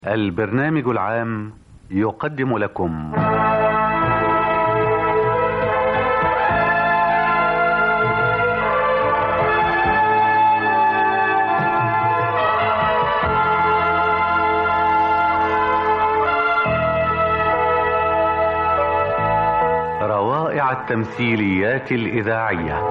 البرنامج العام يقدم لكم روائع التمثيليات الإذاعية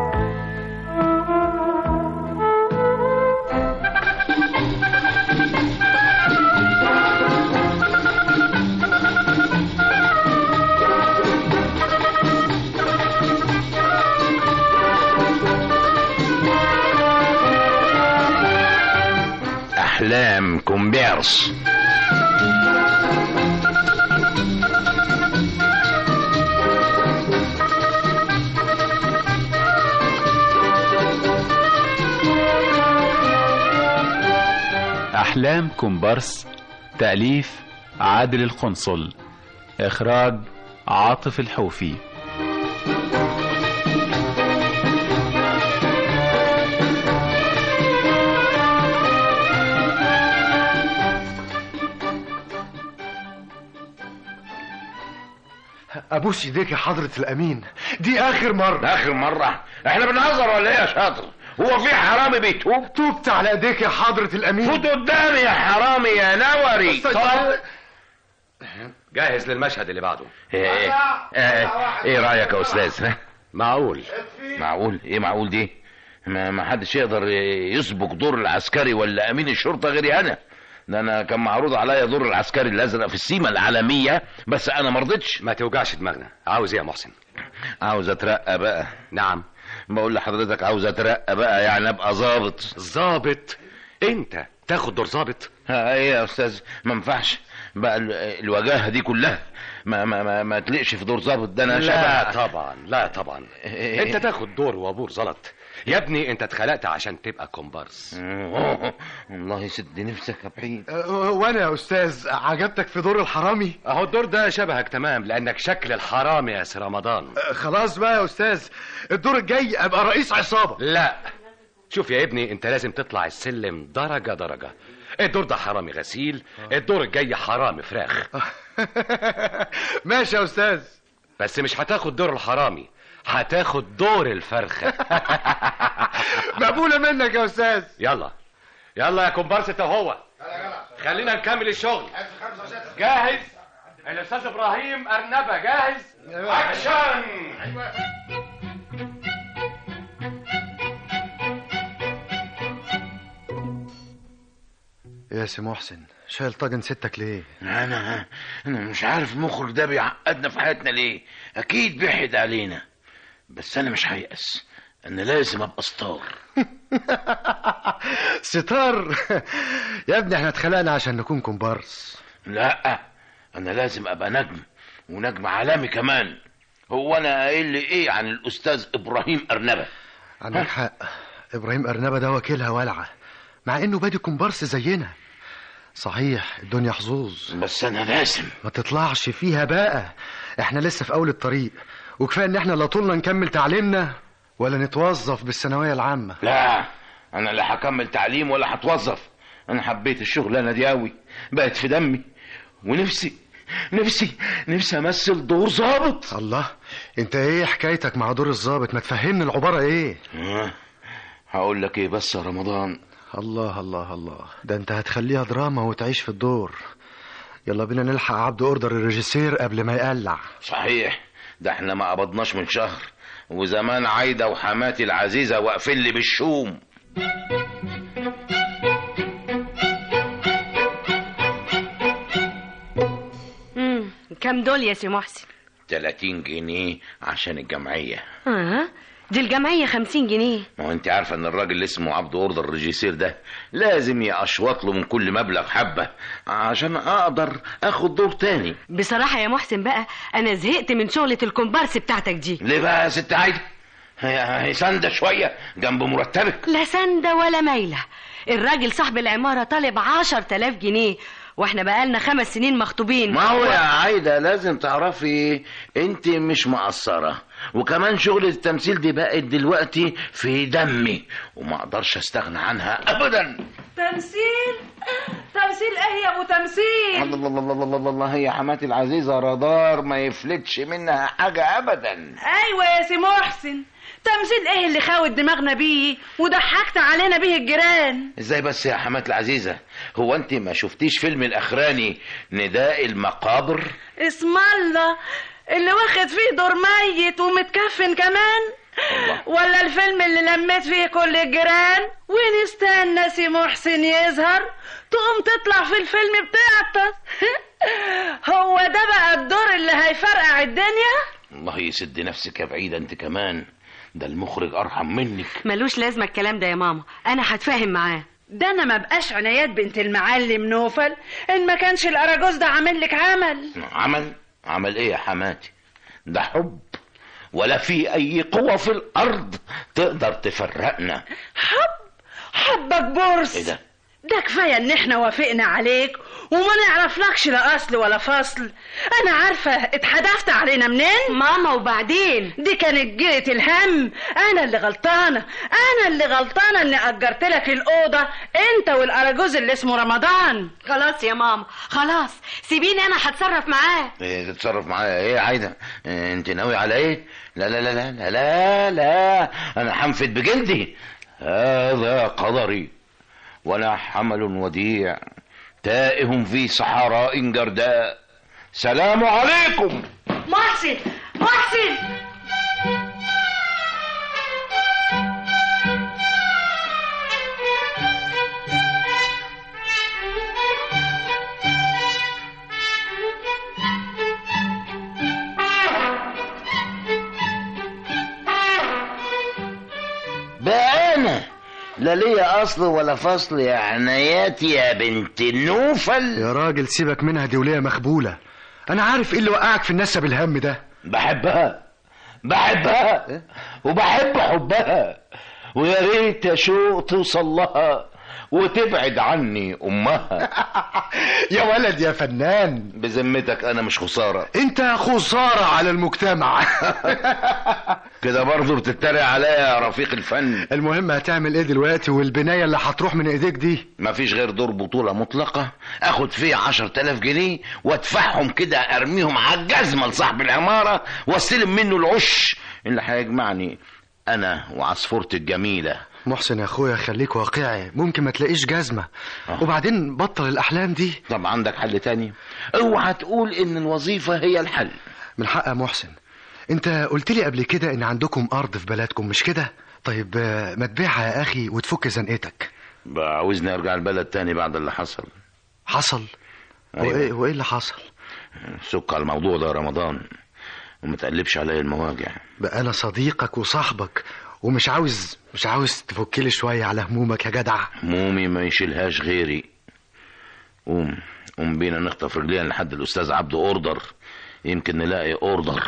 أحلام كومبيرس أحلام كومبارس تأليف عادل القنصل إخراج عاطف الحوفي ابوس ايديك يا حضرة الامين دي اخر مرة آخر مرة احنا بنهزر ولا ايه يا شاطر هو في حرامي بيتوب توبت على ايديك يا حضرة الامين فوت قدامي يا حرامي يا نوري طب- جاهز للمشهد اللي بعده ايه ايه, ايه, ايه رأيك يا أستاذ ها؟ معقول معقول ايه معقول دي ما, ما حدش يقدر يسبق دور العسكري ولا امين الشرطه غيري انا ده انا كان معروض عليا دور العسكري الازرق في السيما العالميه بس انا ما رضيتش ما توجعش دماغنا عاوز ايه يا محسن عاوز اترقى بقى نعم بقول لحضرتك عاوز اترقى بقى يعني ابقى ظابط ظابط انت تاخد دور ظابط ها ايه يا استاذ ما ينفعش بقى ال- الوجاهه دي كلها ما ما ما, ما تلقش في دور ظابط ده انا لا شبه طبعا لا طبعا انت تاخد دور وابور زلط يا ابني انت اتخلقت عشان تبقى كومبارس والله يسد نفسك يا بعيد أه، وانا يا استاذ عجبتك في دور الحرامي اهو الدور ده شبهك تمام لانك شكل الحرامي يا سي رمضان أه، خلاص بقى يا استاذ الدور الجاي ابقى رئيس عصابة لا شوف يا ابني انت لازم تطلع السلم درجة درجة الدور ده حرامي غسيل الدور الجاي حرامي فراخ ماشي يا استاذ بس مش هتاخد دور الحرامي هتاخد دور الفرخة مقبولة منك يا استاذ يلا يلا يا كومبارس انت وهو خلينا نكمل الشغل جاهز الاستاذ ابراهيم ارنبه جاهز اكشن يا سي محسن شايل طاجن ستك ليه انا انا مش عارف المخرج ده بيعقدنا في حياتنا ليه اكيد بيحد علينا بس انا مش هيأس انا لازم ابقى ستار ستار يا ابني احنا اتخلقنا عشان نكون كومبارس لا انا لازم ابقى نجم ونجم عالمي كمان هو انا قايل لي ايه عن الاستاذ ابراهيم ارنبه عندك حق ابراهيم ارنبه ده وكيلها ولعه مع انه بادي كومبارس زينا صحيح الدنيا حظوظ بس انا لازم ما تطلعش فيها بقى احنا لسه في اول الطريق وكفايه ان احنا لا طولنا نكمل تعليمنا ولا نتوظف بالثانويه العامه لا انا لا هكمل تعليم ولا هتوظف انا حبيت الشغلانه دي قوي بقت في دمي ونفسي نفسي نفسي امثل دور ظابط الله انت ايه حكايتك مع دور الضابط ما تفهمني العباره ايه آه، هقول لك ايه بس يا رمضان الله الله الله ده انت هتخليها دراما وتعيش في الدور يلا بينا نلحق عبد اوردر الريجيسير قبل ما يقلع صحيح ده احنا ما قبضناش من شهر وزمان عايدة وحماتي العزيزة واقفين لي بالشوم امم كم دول يا سي محسن 30 جنيه عشان الجمعية اه دي الجمعية خمسين جنيه ما هو انت عارفة ان الراجل اللي اسمه عبد اوردر الريجيسير ده لازم يقشوط له من كل مبلغ حبة عشان اقدر اخد دور تاني بصراحة يا محسن بقى أنا زهقت من شغلة الكومبارس بتاعتك دي ليه بقى يا ست عايدة هي هي ساندة شوية جنب مرتبك لا سندة ولا مايلة الراجل صاحب العمارة طالب عشر تلاف جنيه واحنا بقالنا خمس سنين مخطوبين ما هو يا عايدة لازم تعرفي انت مش مقصرة وكمان شغل التمثيل دي بقت دلوقتي في دمي وما اقدرش استغنى عنها ابدا طب تمثيل تمثيل ايه يا ابو تمثيل الله الله الله الله الله الله يا حماتي العزيزة رادار ما يفلتش منها حاجة أبدا ايوه يا سي محسن تمثيل ايه اللي خاوت دماغنا بيه وضحكت علينا بيه الجيران ازاي بس يا حماتي العزيزة هو انت ما شفتيش فيلم الأخراني نداء المقابر اسم الله اللي واخد فيه دور ميت ومتكفن كمان ولا الفيلم اللي لميت فيه كل الجيران ونستنى سي محسن يظهر تقوم تطلع في الفيلم بتاعتك هو ده بقى الدور اللي هيفرقع الدنيا الله يسد نفسك يا بعيدة انت كمان ده المخرج أرحم منك ملوش لازمة الكلام ده يا ماما أنا هتفاهم معاه ده انا ما بقاش عنايات بنت المعلم نوفل ان ما كانش الاراجوز ده عامل لك عمل عمل عمل ايه يا حماتي ده حب ولا في أي قوة في الأرض تقدر تفرقنا حب حبك بورس ايه ده ده كفايه ان احنا وافقنا عليك وما نعرفلكش لا اصل ولا فصل انا عارفه اتحدفت علينا منين ماما وبعدين دي كانت جرة الهم انا اللي غلطانه انا اللي غلطانه اني اجرت لك الاوضه انت والاراجوز اللي اسمه رمضان خلاص يا ماما خلاص سيبيني أنا هتصرف معاه إيه تتصرف معايا ايه يا عايدة إيه انت ناوي على ايه لا لا لا لا لا لا, لا. انا هنفد بجلدي هذا قدري ولا حمل وديع تائه في صحراء جرداء سلام عليكم محسن محسن بقى انا لا ليا اصل ولا فصل يا عناياتي يا بنت النوفل يا راجل سيبك منها دي وليه مخبولة أنا عارف إيه اللي وقعك في النسب الهم ده بحبها بحبها وبحب حبها ويا ريت يا شوق توصل لها وتبعد عني امها يا ولد يا فنان بذمتك انا مش خساره أنت خسارة على المجتمع كده برضه بتتريق عليا يا رفيق الفن المهم هتعمل إيه دلوقتي والبناية اللي هتروح من إيديك دي مفيش غير دور بطولة مطلقة اخد فيه عشر تلاف جنيه وادفعهم كده ارميهم على الجزمة لصاحب العمارة واستلم منه العش اللي هيجمعني انا وعصفورتي الجميلة محسن يا أخويا خليك واقعي ممكن ما تلاقيش جزمة آه. وبعدين بطل الأحلام دي طب عندك حل تاني اوعى تقول ان الوظيفة هي الحل من حق يا محسن انت قلت لي قبل كده ان عندكم ارض في بلدكم مش كده طيب آه، ما تبيعها يا اخي وتفك زنقتك بقى عاوزني ارجع البلد تاني بعد اللي حصل حصل أيوة. وايه وايه اللي حصل سك على الموضوع ده يا رمضان وما تقلبش عليا المواجع بقى انا صديقك وصاحبك ومش عاوز مش عاوز تفك لي شويه على همومك يا جدع همومي ما يشيلهاش غيري قوم قوم بينا نخطف رجلينا لحد الاستاذ عبده اوردر يمكن نلاقي اوردر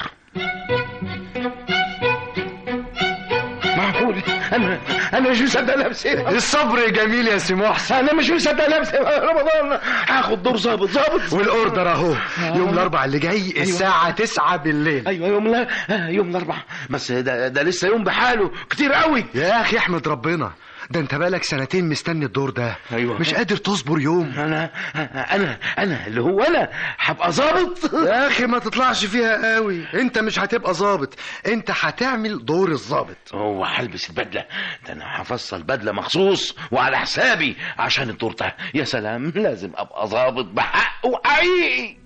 معقول انا انا مش مصدق نفسي الصبر جميل يا سي محسن انا مش مصدق نفسي يا رمضان هاخد دور ظابط ظابط والاوردر اهو يوم الاربع اللي جاي الساعه 9 بالليل ايوه يوم لا يوم الاربعاء بس ده, ده لسه يوم بحاله كتير قوي يا اخي احمد ربنا ده انت بقالك سنتين مستني الدور ده أيوة. مش قادر تصبر يوم انا انا انا اللي هو انا هبقى ظابط يا اخي ما تطلعش فيها قوي انت مش هتبقى ظابط انت هتعمل دور الظابط هو هلبس البدله ده انا هفصل بدله مخصوص وعلى حسابي عشان الدور ده يا سلام لازم ابقى ظابط بحق وحقيقي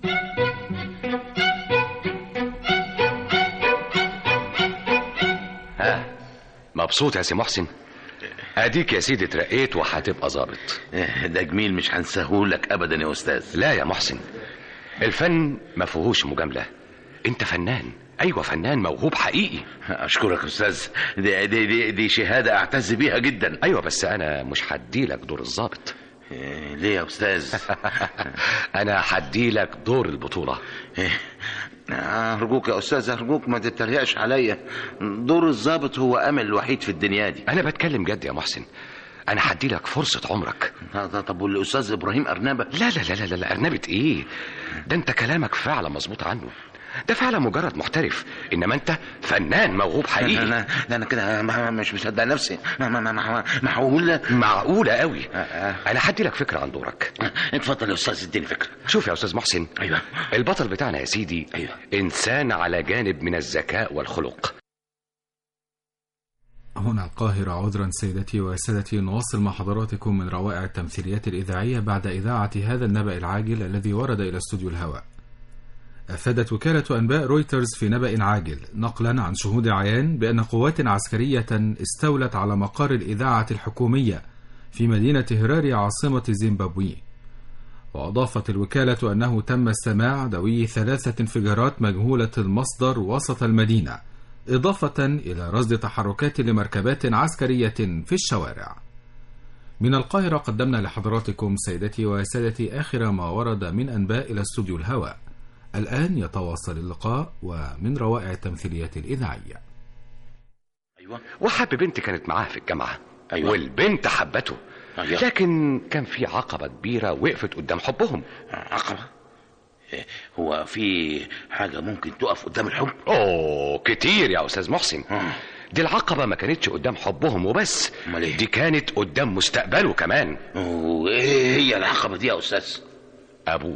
ها مبسوط يا سي محسن اديك يا سيدي اترقيت وهتبقى ظابط ده جميل مش هنساهولك ابدا يا استاذ لا يا محسن الفن ما فيهوش مجامله انت فنان ايوه فنان موهوب حقيقي اشكرك يا استاذ دي, دي, دي, دي شهاده اعتز بيها جدا ايوه بس انا مش هديلك دور الظابط إيه، ليه يا استاذ انا هديلك دور البطوله إيه، ارجوك يا استاذ ارجوك ما تتريقش عليا دور الضابط هو امل الوحيد في الدنيا دي انا بتكلم جد يا محسن انا هديلك فرصه عمرك آه، ده طب والاستاذ ابراهيم ارنبه لا لا لا لا لا ارنبه ايه ده انت كلامك فعلا مظبوط عنه ده فعلا مجرد محترف انما انت فنان موهوب حقيقي انا ده انا كده ما- مش مصدق نفسي ما ما ما ما معقول معقولة قوي آه. انا هدي لك فكرة عن دورك اتفضل يا استاذ اديني فكره شوف يا استاذ محسن ايوه البطل بتاعنا يا سيدي أيوة. انسان على جانب من الذكاء والخلق هنا القاهرة عذرا سيدتي وسادتي نواصل مع حضراتكم من روائع التمثيليات الإذاعية بعد إذاعة هذا النبأ العاجل الذي ورد إلى استوديو الهواء أفادت وكالة أنباء رويترز في نبأ عاجل نقلا عن شهود عيان بأن قوات عسكرية استولت على مقر الإذاعة الحكومية في مدينة هراري عاصمة زيمبابوي وأضافت الوكالة أنه تم استماع دوي ثلاثة انفجارات مجهولة المصدر وسط المدينة إضافة إلى رصد تحركات لمركبات عسكرية في الشوارع من القاهرة قدمنا لحضراتكم سيدتي وسادتي آخر ما ورد من أنباء إلى استوديو الهواء الآن يتواصل اللقاء ومن روائع التمثيليات الإذاعية ايوه وحب بنت كانت معاه في الجامعة أيوة. والبنت حبته أيوة. لكن كان في عقبة كبيرة وقفت قدام حبهم عقبه إيه، هو في حاجه ممكن تقف قدام الحب اوه كتير يا استاذ محسن آه. دي العقبة ما كانتش قدام حبهم وبس أمال إيه؟ دي كانت قدام مستقبله كمان وايه هي العقبه دي يا استاذ ابوه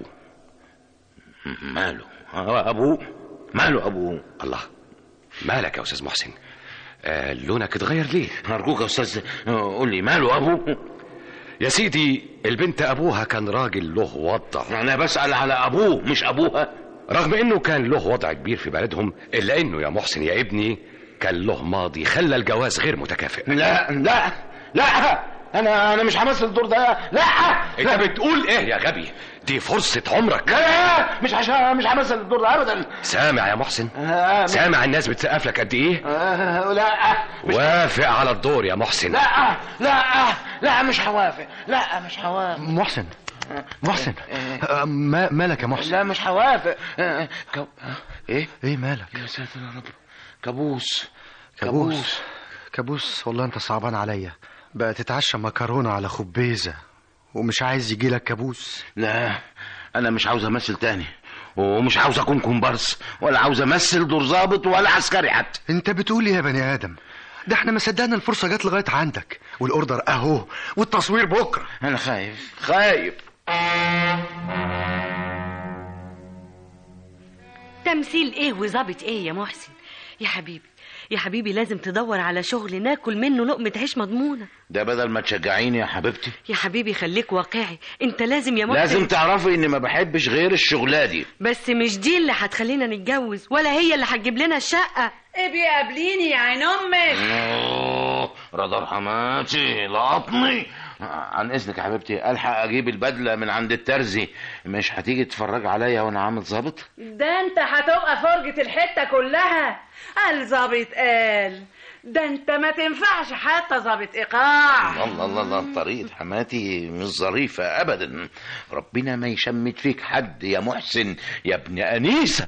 ماله آه، ابوه ماله ابوه الله مالك يا استاذ محسن آه لونك اتغير ليه ارجوك يا استاذ آه، قول لي ماله ابوه يا سيدي البنت ابوها كان راجل له وضع انا بسال على ابوه مش ابوها رغم انه كان له وضع كبير في بلدهم الا انه يا محسن يا ابني كان له ماضي خلى الجواز غير متكافئ لا لا لا انا انا مش همثل الدور ده لا انت بتقول ايه يا غبي دي فرصة عمرك لا لا مش عشان مش همثل الدور ده ابدا سامع يا محسن آه، سامع الناس بتسقف لك قد ايه آه، لا مش وافق على الدور يا محسن لا لا لا مش هوافق لا مش هوافق محسن محسن آه، ما مالك يا محسن لا مش هوافق آه، كو... آه، ايه ايه مالك يا ساتر يا رب كابوس كابوس كابوس والله انت صعبان عليا بقى تتعشى مكرونه على خبيزه ومش عايز يجي لك كابوس لا انا مش عاوز امثل تاني ومش عاوز اكون كومبارس ولا عاوز امثل دور ظابط ولا عسكري حتى انت بتقول ايه يا بني ادم ده احنا ما صدقنا الفرصه جت لغايه عندك والاوردر اهو والتصوير بكره انا خايف خايف تمثيل ايه وظابط ايه يا محسن يا حبيبي يا حبيبي لازم تدور على شغل ناكل منه لقمة عيش مضمونة ده بدل ما تشجعيني يا حبيبتي يا حبيبي خليك واقعي انت لازم يا محسن لازم تعرفي اني ما بحبش غير الشغلة دي بس مش دي اللي هتخلينا نتجوز ولا هي اللي هتجيب لنا الشقة ابي قابليني يا عين امك أوه، رادار حماتي لقطني عن اذنك يا حبيبتي الحق اجيب البدله من عند الترزي مش هتيجي تتفرج عليا وانا عامل ظابط ده انت هتبقى فرجة الحتة كلها قال ظابط قال ده انت ما تنفعش حتى ظابط ايقاع الله الله الله طريقة حماتي مش ظريفة أبدا ربنا ما يشمت فيك حد يا محسن يا ابن أنيسة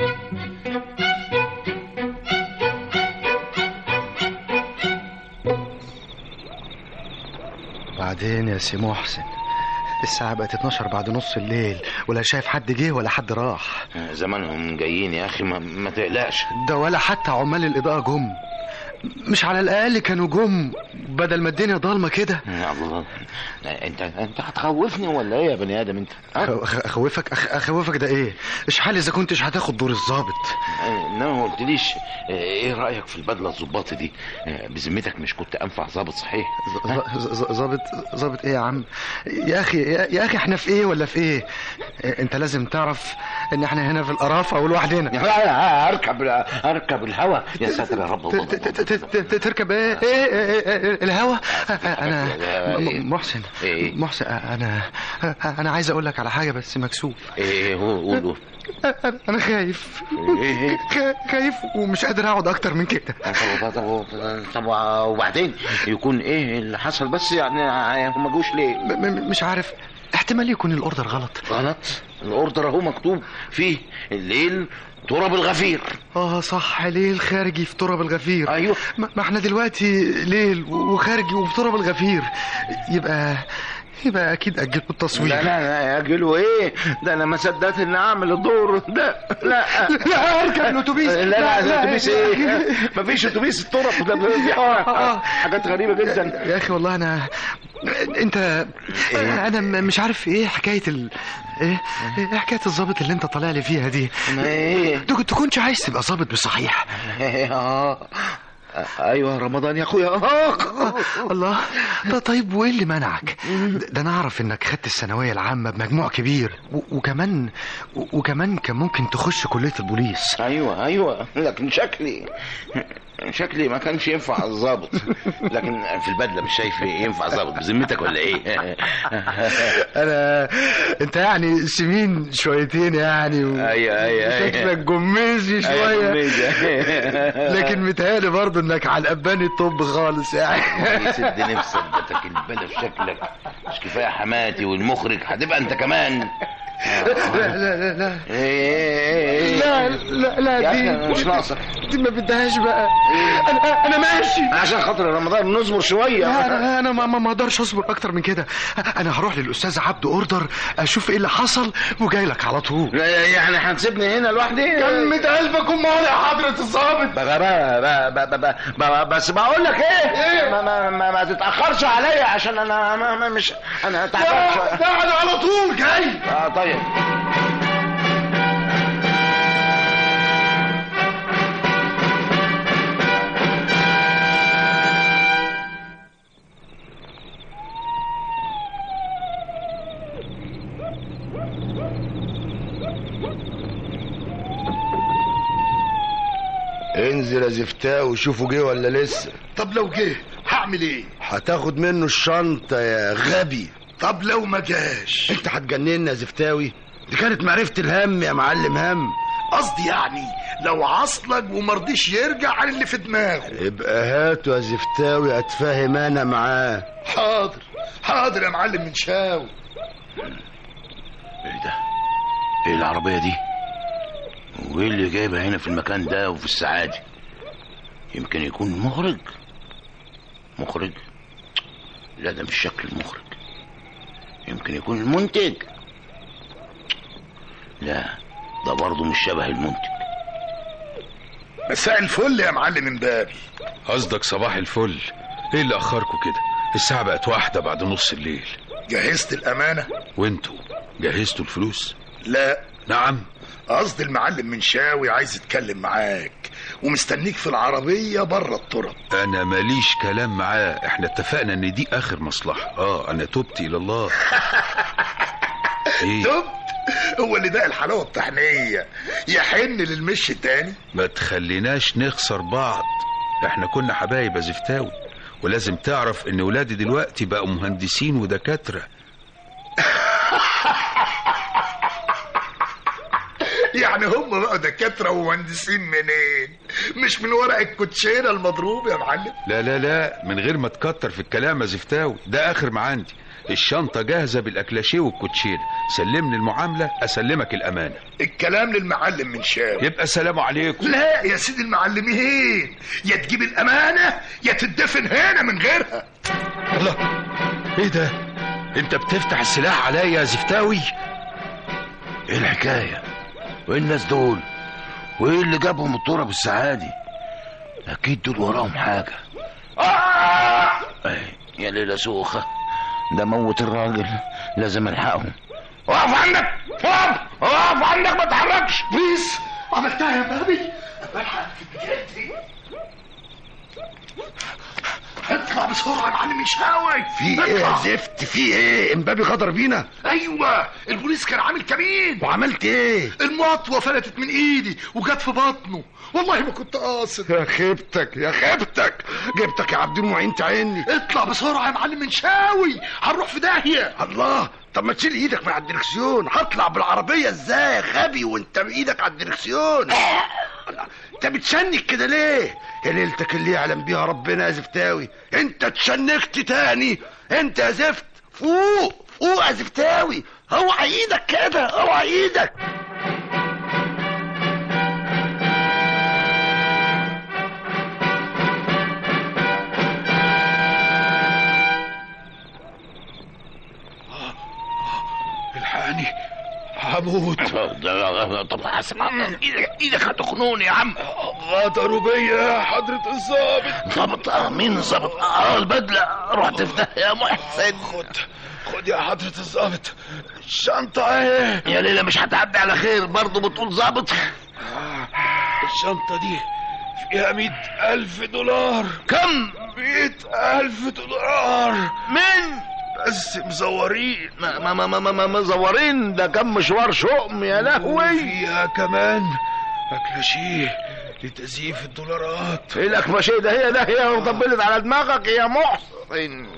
بعدين يا سي محسن الساعة بقت 12 بعد نص الليل ولا شايف حد جه ولا حد راح زمانهم جايين يا أخي ما, ما تقلقش ده ولا حتى عمال الإضاءة جم مش على الأقل كانوا جم بدل ما الدنيا ضلمة كده يا الله انت انت هتخوفني ولا ايه يا بني ادم انت ها؟ أخ- اخوفك أخ- اخوفك ده ايه اشحال اذا كنتش هتاخد دور الضابط انما ما قلتليش ايه رايك في البدله الظباطي دي بذمتك مش كنت انفع ظابط صحيح ظ- ظ- ظابط ظابط ايه يا عم يا اخي يا يا اخي احنا في ايه ولا في ايه إيه، انت لازم تعرف ان احنا هنا في القرافه ولوحدنا اركب اركب الهوا يا ساتر يا رب ت- ت- ت- ت- ت- تركب ايه ايه إيه- إيه- الهوا انا م- محسن إيه؟ محسن انا انا عايز اقول لك على حاجه بس مكسوف ايه هو قولوا انا أنا خايف إيه؟ خ- خايف ومش قادر اقعد اكتر من كده طب طب طب وبعدين يكون ايه اللي حصل بس يعني هم جوش ليه م- م- مش عارف احتمال يكون الاوردر غلط غلط الاوردر اهو مكتوب فيه الليل تراب الغفير اه صح ليل خارجي في تراب الغفير ايوه ما ما احنا دلوقتي ليل وخارجي وفي تراب الغفير يبقى يبقى اكيد اجلوا التصوير لا لا لا يا جلو ايه ده انا ما صدقت اني اعمل الدور ده لا لا اركب الاتوبيس لا لا الاتوبيس ايه مفيش اتوبيس الطرق ده دي حاجات غريبه جدا يا اخي والله انا انت انا م- مش عارف ايه حكايه ال... ايه ايه حكايه الضابط اللي انت طالع لي فيها دي ما ايه انت كنت تكونش عايز تبقى ضابط بصحيح اه ايوه رمضان يا اخويا آه. الله ده طيب وايه اللي منعك ده ده انا اعرف انك خدت الثانويه العامه بمجموع كبير و- وكمان و- وكمان كان ممكن تخش كليه البوليس ايوه ايوه لكن شكلي شكلي ما كانش ينفع الظابط لكن في البدله مش شايف ينفع ظابط بذمتك ولا ايه انا انت يعني سمين شويتين يعني و... ايوه ايوه ايوه شكلك جميزي شويه أيوة، لكن متهيألي برضه انك على الاباني الطب خالص يعني يسد نفسك بتك البلا في شكلك مش كفايه حماتي والمخرج هتبقى انت كمان لا لا لا لا ايه ايه ايه لا لا لا يا دي أخي أنا مش ناقصك. دي ما بدهاش بقى انا انا ماشي عشان خاطر رمضان نصبر شويه لا انا انا ما ما ما اقدرش اصبر اكتر من كده انا هروح للاستاذ عبد اوردر اشوف ايه اللي حصل وجاي لك على طول لا، يعني هتسيبني هنا لوحدي كمة قلبك امال يا حضرة الظابط بقى بقى بقى بقى بقى بقى بس بقول لك ايه ما, ما, ما, ما تتاخرش عليا عشان انا ما ما مش انا تعبان شويه ده انا على طول جاي اه طيب انزل يا زفتاء وشوفوا جه ولا لسه طب لو جه هعمل ايه هتاخد منه الشنطة يا غبي طب لو ما جاش انت هتجننا يا زفتاوي دي كانت معرفة الهم يا معلم هم قصدي يعني لو عصلك ومرضيش يرجع عن اللي في دماغه يبقى هاته يا زفتاوي اتفاهم انا معاه حاضر حاضر يا معلم منشاوي ايه ده ايه العربيه دي وايه اللي جايبها هنا في المكان ده وفي الساعه دي يمكن يكون مخرج مخرج لا ده مش شكل المخرج يمكن يكون المنتج لا ده برضه مش شبه المنتج مساء الفل يا معلم امبابي قصدك صباح الفل ايه اللي اخركم كده الساعة بقت واحدة بعد نص الليل جهزت الامانه وانتوا جهزتوا الفلوس لا نعم قصدي المعلم منشاوي عايز يتكلم معاك ومستنيك في العربيه بره الطرق انا ماليش كلام معاه احنا اتفقنا ان دي اخر مصلحة اه انا تبت الى الله ايه تبت هو اللي ده الحلاوه الطحنيه يحن للمش تاني ما تخليناش نخسر بعض احنا كنا حبايب يا زفتاوي ولازم تعرف ان ولادي دلوقتي بقوا مهندسين ودكاترة يعني هم بقى دكاتره ومهندسين منين مش من ورق الكوتشينه المضروب يا معلم لا لا لا من غير ما تكتر في الكلام يا زفتاوي ده اخر ما عندي الشنطة جاهزة بالاكلاشيه والكوتشين سلمني المعاملة اسلمك الامانة الكلام للمعلم منشاوي يبقى سلام عليكم لا يا سيدي المعلمين يا تجيب الامانه يا تدفن هنا من غيرها الله ايه ده انت بتفتح السلاح عليا يا زفتاوي ايه الحكايه وايه الناس دول وايه اللي جابهم التراب السعادي اكيد دول وراهم حاجه آه! أي، يا ليلة سوخة ده موت الراجل لازم الحقهم اقف عندك اقف اقف عندك ما تتحركش بيس عملتها يا بابي بلحق في بجلدي اطلع بسرعه يا معلم منشاوي في ايه يا زفت في ايه امبابي غدر بينا ايوه البوليس كان عامل كمين وعملت ايه المطوه فلتت من ايدي وجت في بطنه والله ما كنت قاصد يا خيبتك يا خيبتك جبتك يا عبد المعين تعيني اطلع بسرعه يا معلم منشاوي هنروح في داهيه الله طب ما تشيل ايدك من على الدركسيون هطلع بالعربيه ازاي يا غبي وانت بايدك على الدركسيون انت بتشنك كده ليه يا ليلتك اللي يعلم بيها ربنا يا زفتاوي انت اتشنكت تاني انت يا زفت فوق فوق يا زفتاوي اوعى ايدك كده اوعى ايدك هموت طب حسب ايدك ايدك هتخنوني يا عم غدروا بيا يا حضرة الظابط ظابط آه، مين الظابط اه البدله رحت في ده يا محسن خد خد يا حضرة الظابط الشنطة اهي يا ليلى مش هتعدي على خير برضه بتقول ظابط الشنطة دي فيها مئة ألف دولار كم مئة ألف دولار من بس مزورين ما ما ما ما, ما مزورين ده كم مشوار شؤم يا لهوي فيها كمان أكلاشيه لتزييف الدولارات ايه لك ماشي ده هي ده هي وطبلت على دماغك يا محسن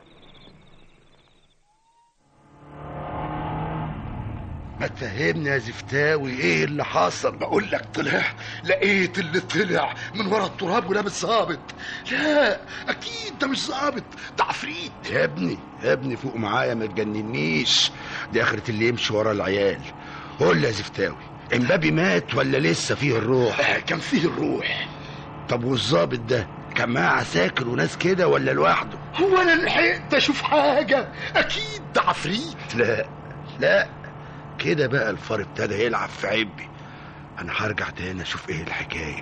ما تفهمني يا زفتاوي ايه اللي حصل بقول لك طلع لقيت اللي طلع من ورا التراب ولابس ظابط لا اكيد ده مش ظابط ده عفريت يا ابني يا ابني فوق معايا ما تجننيش دي اخرة اللي يمشي ورا العيال قول لي يا زفتاوي امبابي مات ولا لسه فيه الروح آه، كان فيه الروح طب والظابط ده كان معاه عساكر وناس كده ولا لوحده هو انا لحقت اشوف حاجه اكيد ده عفريت لا لا كده بقى الفار ابتدى يلعب في عبي انا هرجع تاني اشوف ايه الحكايه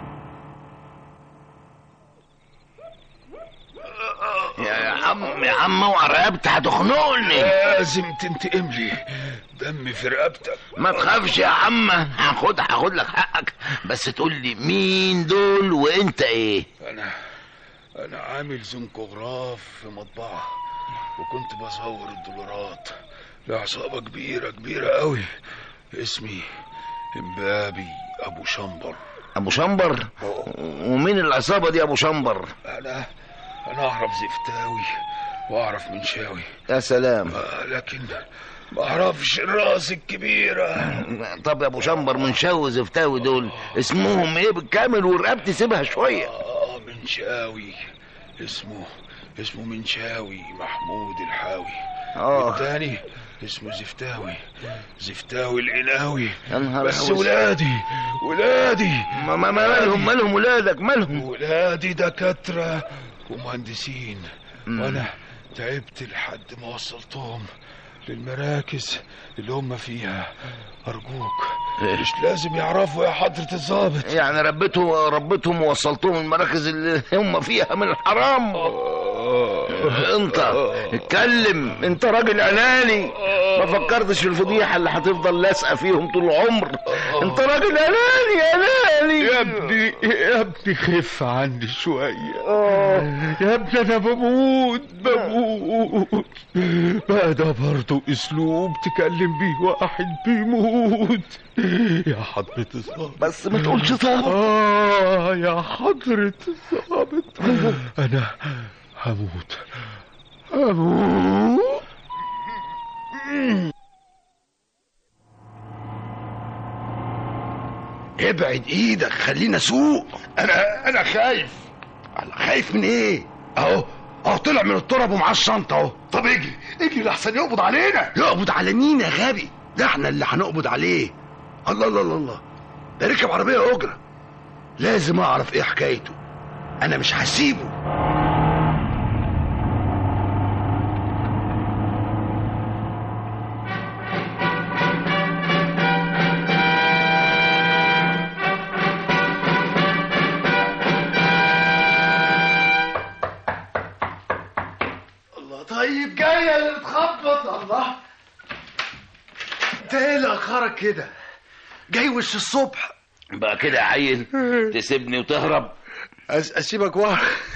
يا يا عم يا عم اوعى رقبتي هتخنقني لازم تنتقم لي دم في رقبتك ما تخافش يا عم هاخد هاخد لك حقك بس تقول لي مين دول وانت ايه انا انا عامل زنكوغراف في مطبعه وكنت بصور الدولارات لعصابه كبيره كبيره قوي اسمي امبابي ابو شمبر ابو شمبر ومين العصابه دي ابو شمبر انا انا اعرف زفتاوي واعرف منشاوي يا سلام آه، لكن ما اعرفش الراس الكبيره طب يا ابو شمبر منشاوي زفتاوي دول اسمهم ايه بالكامل ورقبتي سيبها شويه اه منشاوي اسمه اسمه منشاوي محمود الحاوي اه التاني اسمه زفتاوي زفتاوي العناوي يا نهار بس أسود. ولادي ولادي ما ما ما مالهم مالهم ولادك مالهم ولادي دكاترة ومهندسين مم. وانا تعبت لحد ما وصلتهم للمراكز اللي هم فيها ارجوك إيه؟ مش لازم يعرفوا يا حضرة الظابط يعني ربيتهم ربيتهم ووصلتهم المراكز اللي هم فيها من الحرام انت اتكلم انت راجل اناني ما فكرتش في الفضيحه اللي هتفضل لازقه فيهم طول العمر انت راجل اناني اناني يا ابني يا ابني خف عني شوية يا ابني انا بموت بموت بقى ده برضه اسلوب تكلم بيه واحد بيموت يا حضرة الظابط بس ما تقولش ظابط اه يا حضرة الظابط انا هموت هموت ابعد ايدك خلينا اسوق انا انا خايف الله خايف من ايه اهو اهو طلع من التراب ومعاه الشنطه اهو طب اجري اجري لحسن يقبض علينا يقبض على مين يا غبي ده احنا اللي هنقبض عليه الله الله الله الله ده ركب عربيه اجره لازم اعرف ايه حكايته انا مش هسيبه الله طيب جاية اللي تخبط الله انت ايه اللي اخرك كده جاي وش الصبح بقى كده يا عيل تسيبني وتهرب أس- اسيبك ورا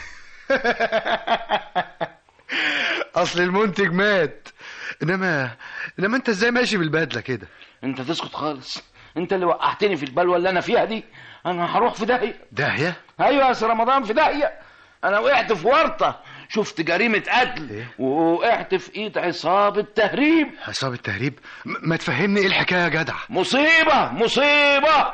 اصل المنتج مات انما انما انت ازاي ماشي بالبدله كده انت تسكت خالص انت اللي وقعتني في البلوه اللي انا فيها دي انا هروح في داهيه داهيه ايوه يا سي رمضان في داهيه انا وقعت في ورطه شفت جريمه قتل ووقعت في ايد عصابه تهريب عصابه تهريب م- ما تفهمني ايه الحكايه يا جدع مصيبه مصيبه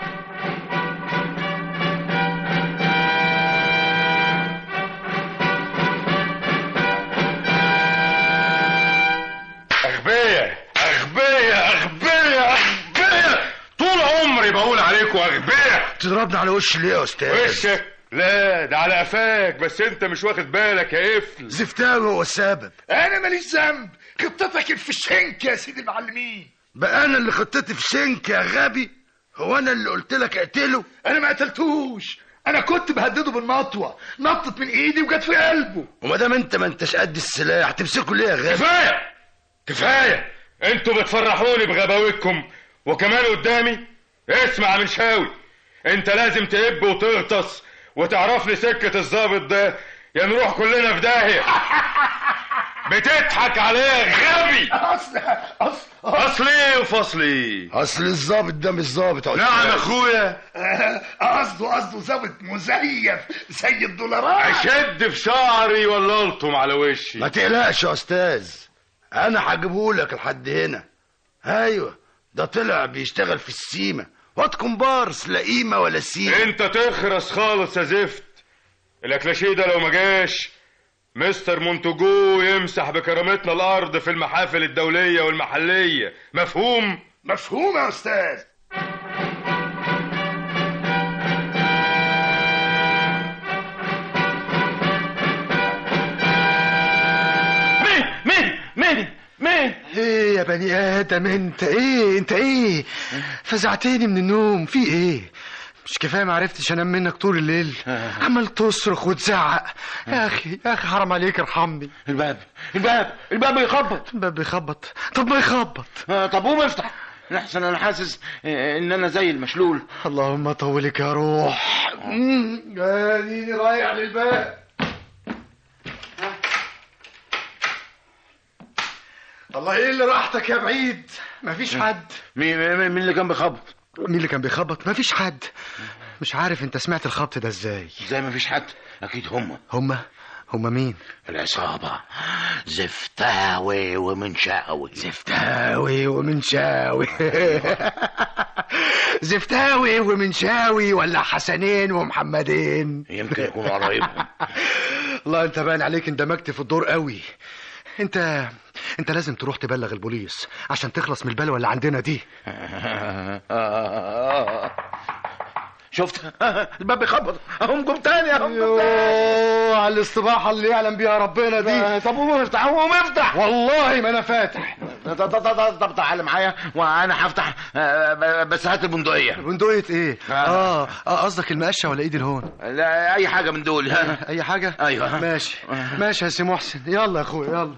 أغبية أغبية أغبية أغبية طول عمري بقول عليكم أغبية تضربنا على وش ليه يا استاذ وشك لا ده على قفاك بس انت مش واخد بالك يا قفل زفتاوي هو السبب انا ماليش ذنب خطتك الفشنك يا سيدي المعلمين بقى انا اللي خطيت في شنك يا غبي هو انا اللي قلت لك اقتله انا ما قتلتوش انا كنت بهدده بالمطوه نطت من ايدي وجت في قلبه وما دام انت ما انتش قد السلاح تمسكه ليه يا غبي كفايه كفايه انتوا بتفرحوني بغباوتكم وكمان قدامي اسمع من شاوي انت لازم تهب وتغطس وتعرف لي سكه الظابط ده يا نروح كلنا في داهيه بتضحك عليه يا غبي اصل اصل اصل ايه وفصل ايه اصل الظابط ده مش ظابط يا نعم أستاذ. اخويا قصده قصده ظابط مزيف زي الدولارات اشد في شعري ولا الطم على وشي ما تقلقش يا استاذ انا هجيبهولك لحد هنا ايوه ده طلع بيشتغل في السيمه واد كومبارس لا قيمه ولا سيمه انت تخرس خالص يا زفت الاكلاشيه ده لو ما جاش مستر مونتجو يمسح بكرامتنا الارض في المحافل الدوليه والمحليه مفهوم مفهوم يا استاذ مين مين مين مين ايه يا بني ادم انت ايه انت ايه فزعتني من النوم في ايه مش كفايه ما عرفتش انام منك طول الليل عمال تصرخ وتزعق يا اخي يا اخي حرام عليك ارحمني الباب الباب الباب بيخبط الباب بيخبط طب ما يخبط آه، طب قوم افتح لحسن انا حاسس آه، ان انا زي المشلول اللهم طولك يا روح اديني رايح للباب الله ايه اللي راحتك يا بعيد مفيش حد مين مين مين اللي كان بيخبط مين اللي كان بيخبط مفيش حد مش عارف انت سمعت الخبط ده ازاي زي ما فيش حد اكيد هم هما هما مين العصابه زفتاوي ومنشاوي زفتاوي ومنشاوي زفتاوي ومنشاوي ولا حسنين ومحمدين يمكن يكونوا قرايبهم الله انت باين عليك اندمجت في الدور قوي انت انت لازم تروح تبلغ البوليس عشان تخلص من البلوه اللي عندنا دي شفت الباب بيخبط اهم جم تاني اهم جم تاني يوه على الاستباحه اللي يعلم بيها ربنا دي طب قوم افتح قوم افتح والله ما انا فاتح طب طب طب طب تعالى معايا وانا هفتح آه، بس هات البندقيه بندقية ايه؟ آه. اه اه قصدك المقشة ولا ايد الهون؟ لا اي حاجه من دول اي حاجة؟ أيوة. ماشي ماشي يا سي محسن يلا يا اخويا يلا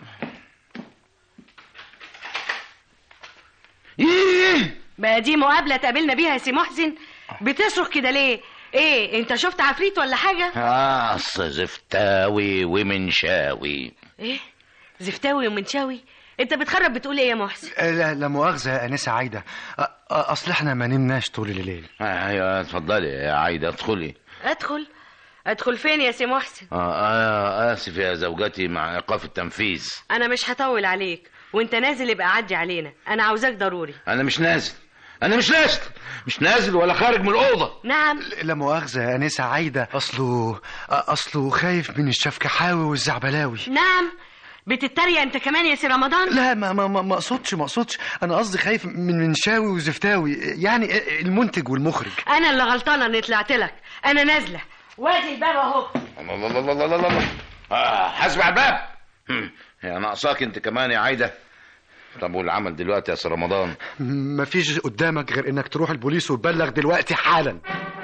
ايه بقى دي مقابله تقابلنا بيها يا سي محسن بتصرخ كده ليه ايه انت شفت عفريت ولا حاجه اه اصل زفتاوي ومنشاوي ايه زفتاوي ومنشاوي انت بتخرب بتقول ايه يا محسن آه، لا لا مؤاخذة يا أنسة عايدة آه، آه، أصل إحنا ما نمناش طول الليل آه، ايوه اتفضلي يا عايده ادخلي ادخل ادخل فين يا سي محسن آه آه اسف يا زوجتي مع ايقاف التنفيذ انا مش هطول عليك وانت نازل يبقى عدي علينا انا عاوزاك ضروري انا مش نازل انا مش نازل مش نازل ولا خارج من الاوضه نعم لا مؤاخذة يا أنسة عايدة أصله آه، أصله خايف من الشفكحاوي والزعبلاوي نعم بتتريق انت كمان يا سي رمضان لا ما ما ما ما اقصدش ما اقصدش انا قصدي خايف من منشاوي وزفتاوي يعني المنتج والمخرج انا اللي غلطانه اني طلعت لك انا نازله وادي الباب اهو الله الله الله الله الله الله آه حاسب على الباب هم، يا ناقصاك انت كمان يا عايده طب والعمل دلوقتي يا سي رمضان مفيش قدامك غير انك تروح البوليس وتبلغ دلوقتي حالا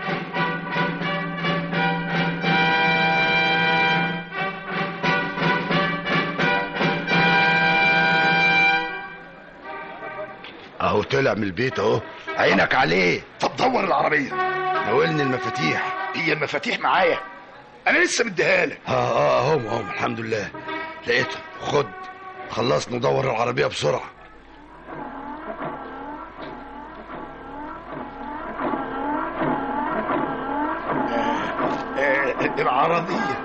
اهو طلع من البيت اهو عينك عليه طب دور العربيه ناولني المفاتيح هي المفاتيح معايا انا لسه مديها لك اه اه اهم اهم الحمد لله لقيتهم خد خلصنا ندور العربية بسرعة آه، العربيه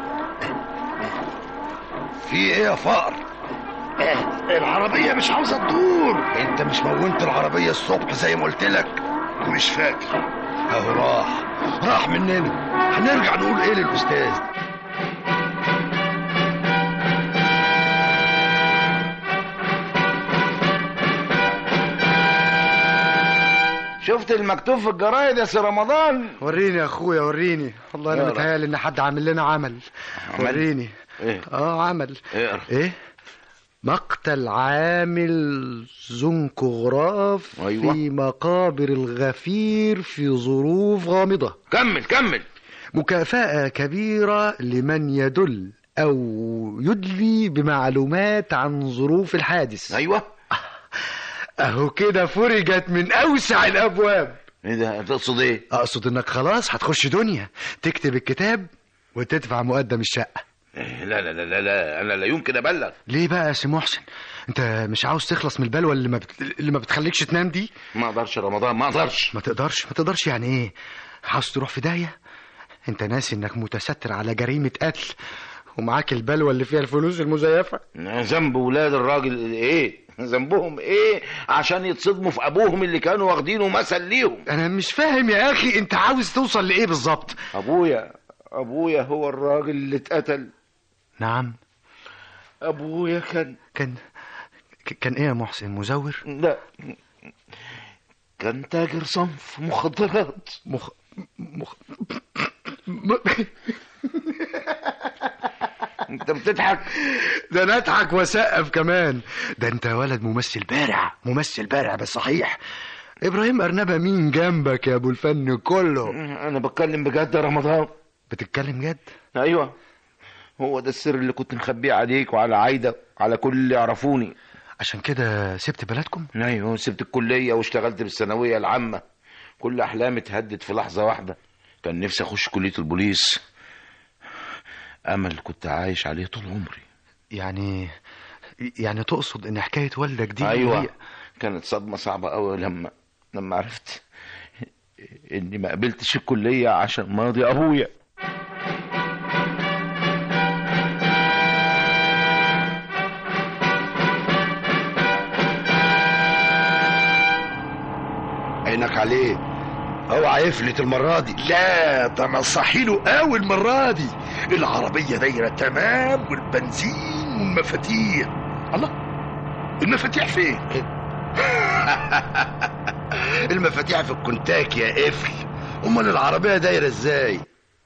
في ايه يا فقر آه، العربيه مش عاوزه تدور انت مش مونت العربية الصبح زي ما قلت لك مش فاكر اهو راح راح مننا هنرجع نقول ايه للاستاذ شفت المكتوب في الجرايد يا سي رمضان وريني يا اخويا وريني والله انا يلا. متهيألي ان حد عامل لنا عمل عمل؟ وريني ايه اه عمل اقرا ايه مقتل عامل زنكغراف أيوة. في مقابر الغفير في ظروف غامضة كمل كمل مكافأة كبيرة لمن يدل أو يدلي بمعلومات عن ظروف الحادث ايوه أهو كده فرجت من أوسع الأبواب ايه ده تقصد ايه أقصد إنك خلاص هتخش دنيا تكتب الكتاب وتدفع مقدم الشقة إيه، لا لا لا لا, لا انا لا يمكن ابلغ ليه بقى يا سي محسن انت مش عاوز تخلص من البلوه اللي ما بت... اللي ما بتخليكش تنام دي ما اقدرش رمضان ما اقدرش ما تقدرش ما تقدرش يعني ايه عاوز تروح في داهيه انت ناسي انك متستر على جريمه قتل ومعاك البلوه اللي فيها الفلوس المزيفه ذنب ولاد الراجل ايه ذنبهم ايه عشان يتصدموا في ابوهم اللي كانوا واخدينه مثل ليهم انا مش فاهم يا اخي انت عاوز توصل لايه بالظبط ابويا ابويا هو الراجل اللي اتقتل نعم ابويا كان كان ك- كان ايه يا محسن مزور لا كان تاجر صنف مخدرات مخ... مخ... انت بتضحك ده انا اضحك واسقف كمان ده انت ولد ممثل بارع ممثل بارع بس صحيح ابراهيم ارنبه مين جنبك يا ابو الفن كله انا بتكلم بجد يا رمضان بتتكلم جد ايوه هو ده السر اللي كنت مخبيه عليك وعلى عايده على كل اللي يعرفوني عشان كده سبت بلدكم ايوه سبت الكليه واشتغلت بالثانويه العامه كل احلامي اتهدت في لحظه واحده كان نفسي اخش كليه البوليس امل كنت عايش عليه طول عمري يعني يعني تقصد ان حكايه والدك دي ايوه هي- كانت صدمه صعبه قوي لما لما عرفت اني ما قبلتش الكليه عشان ماضي ابويا عينك عليه اوعى يفلت المرة دي لا ده انا صحيله قوي المرة دي العربية دايرة تمام والبنزين والمفاتيح الله المفاتيح فين المفاتيح في الكونتاك يا قفل امال العربية دايرة ازاي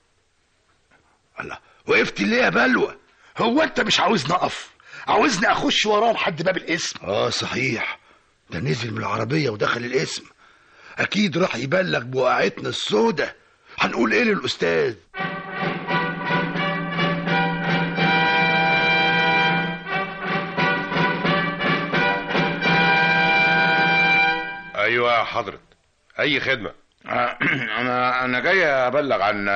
الله وقفت ليه يا بلوى هو انت مش عاوزني اقف عاوزني اخش وراه لحد باب الاسم اه صحيح ده نزل من العربية ودخل الاسم اكيد راح يبلغ بوقعتنا السودة هنقول ايه للاستاذ ايوه يا حضرة اي خدمة انا انا جاي ابلغ عن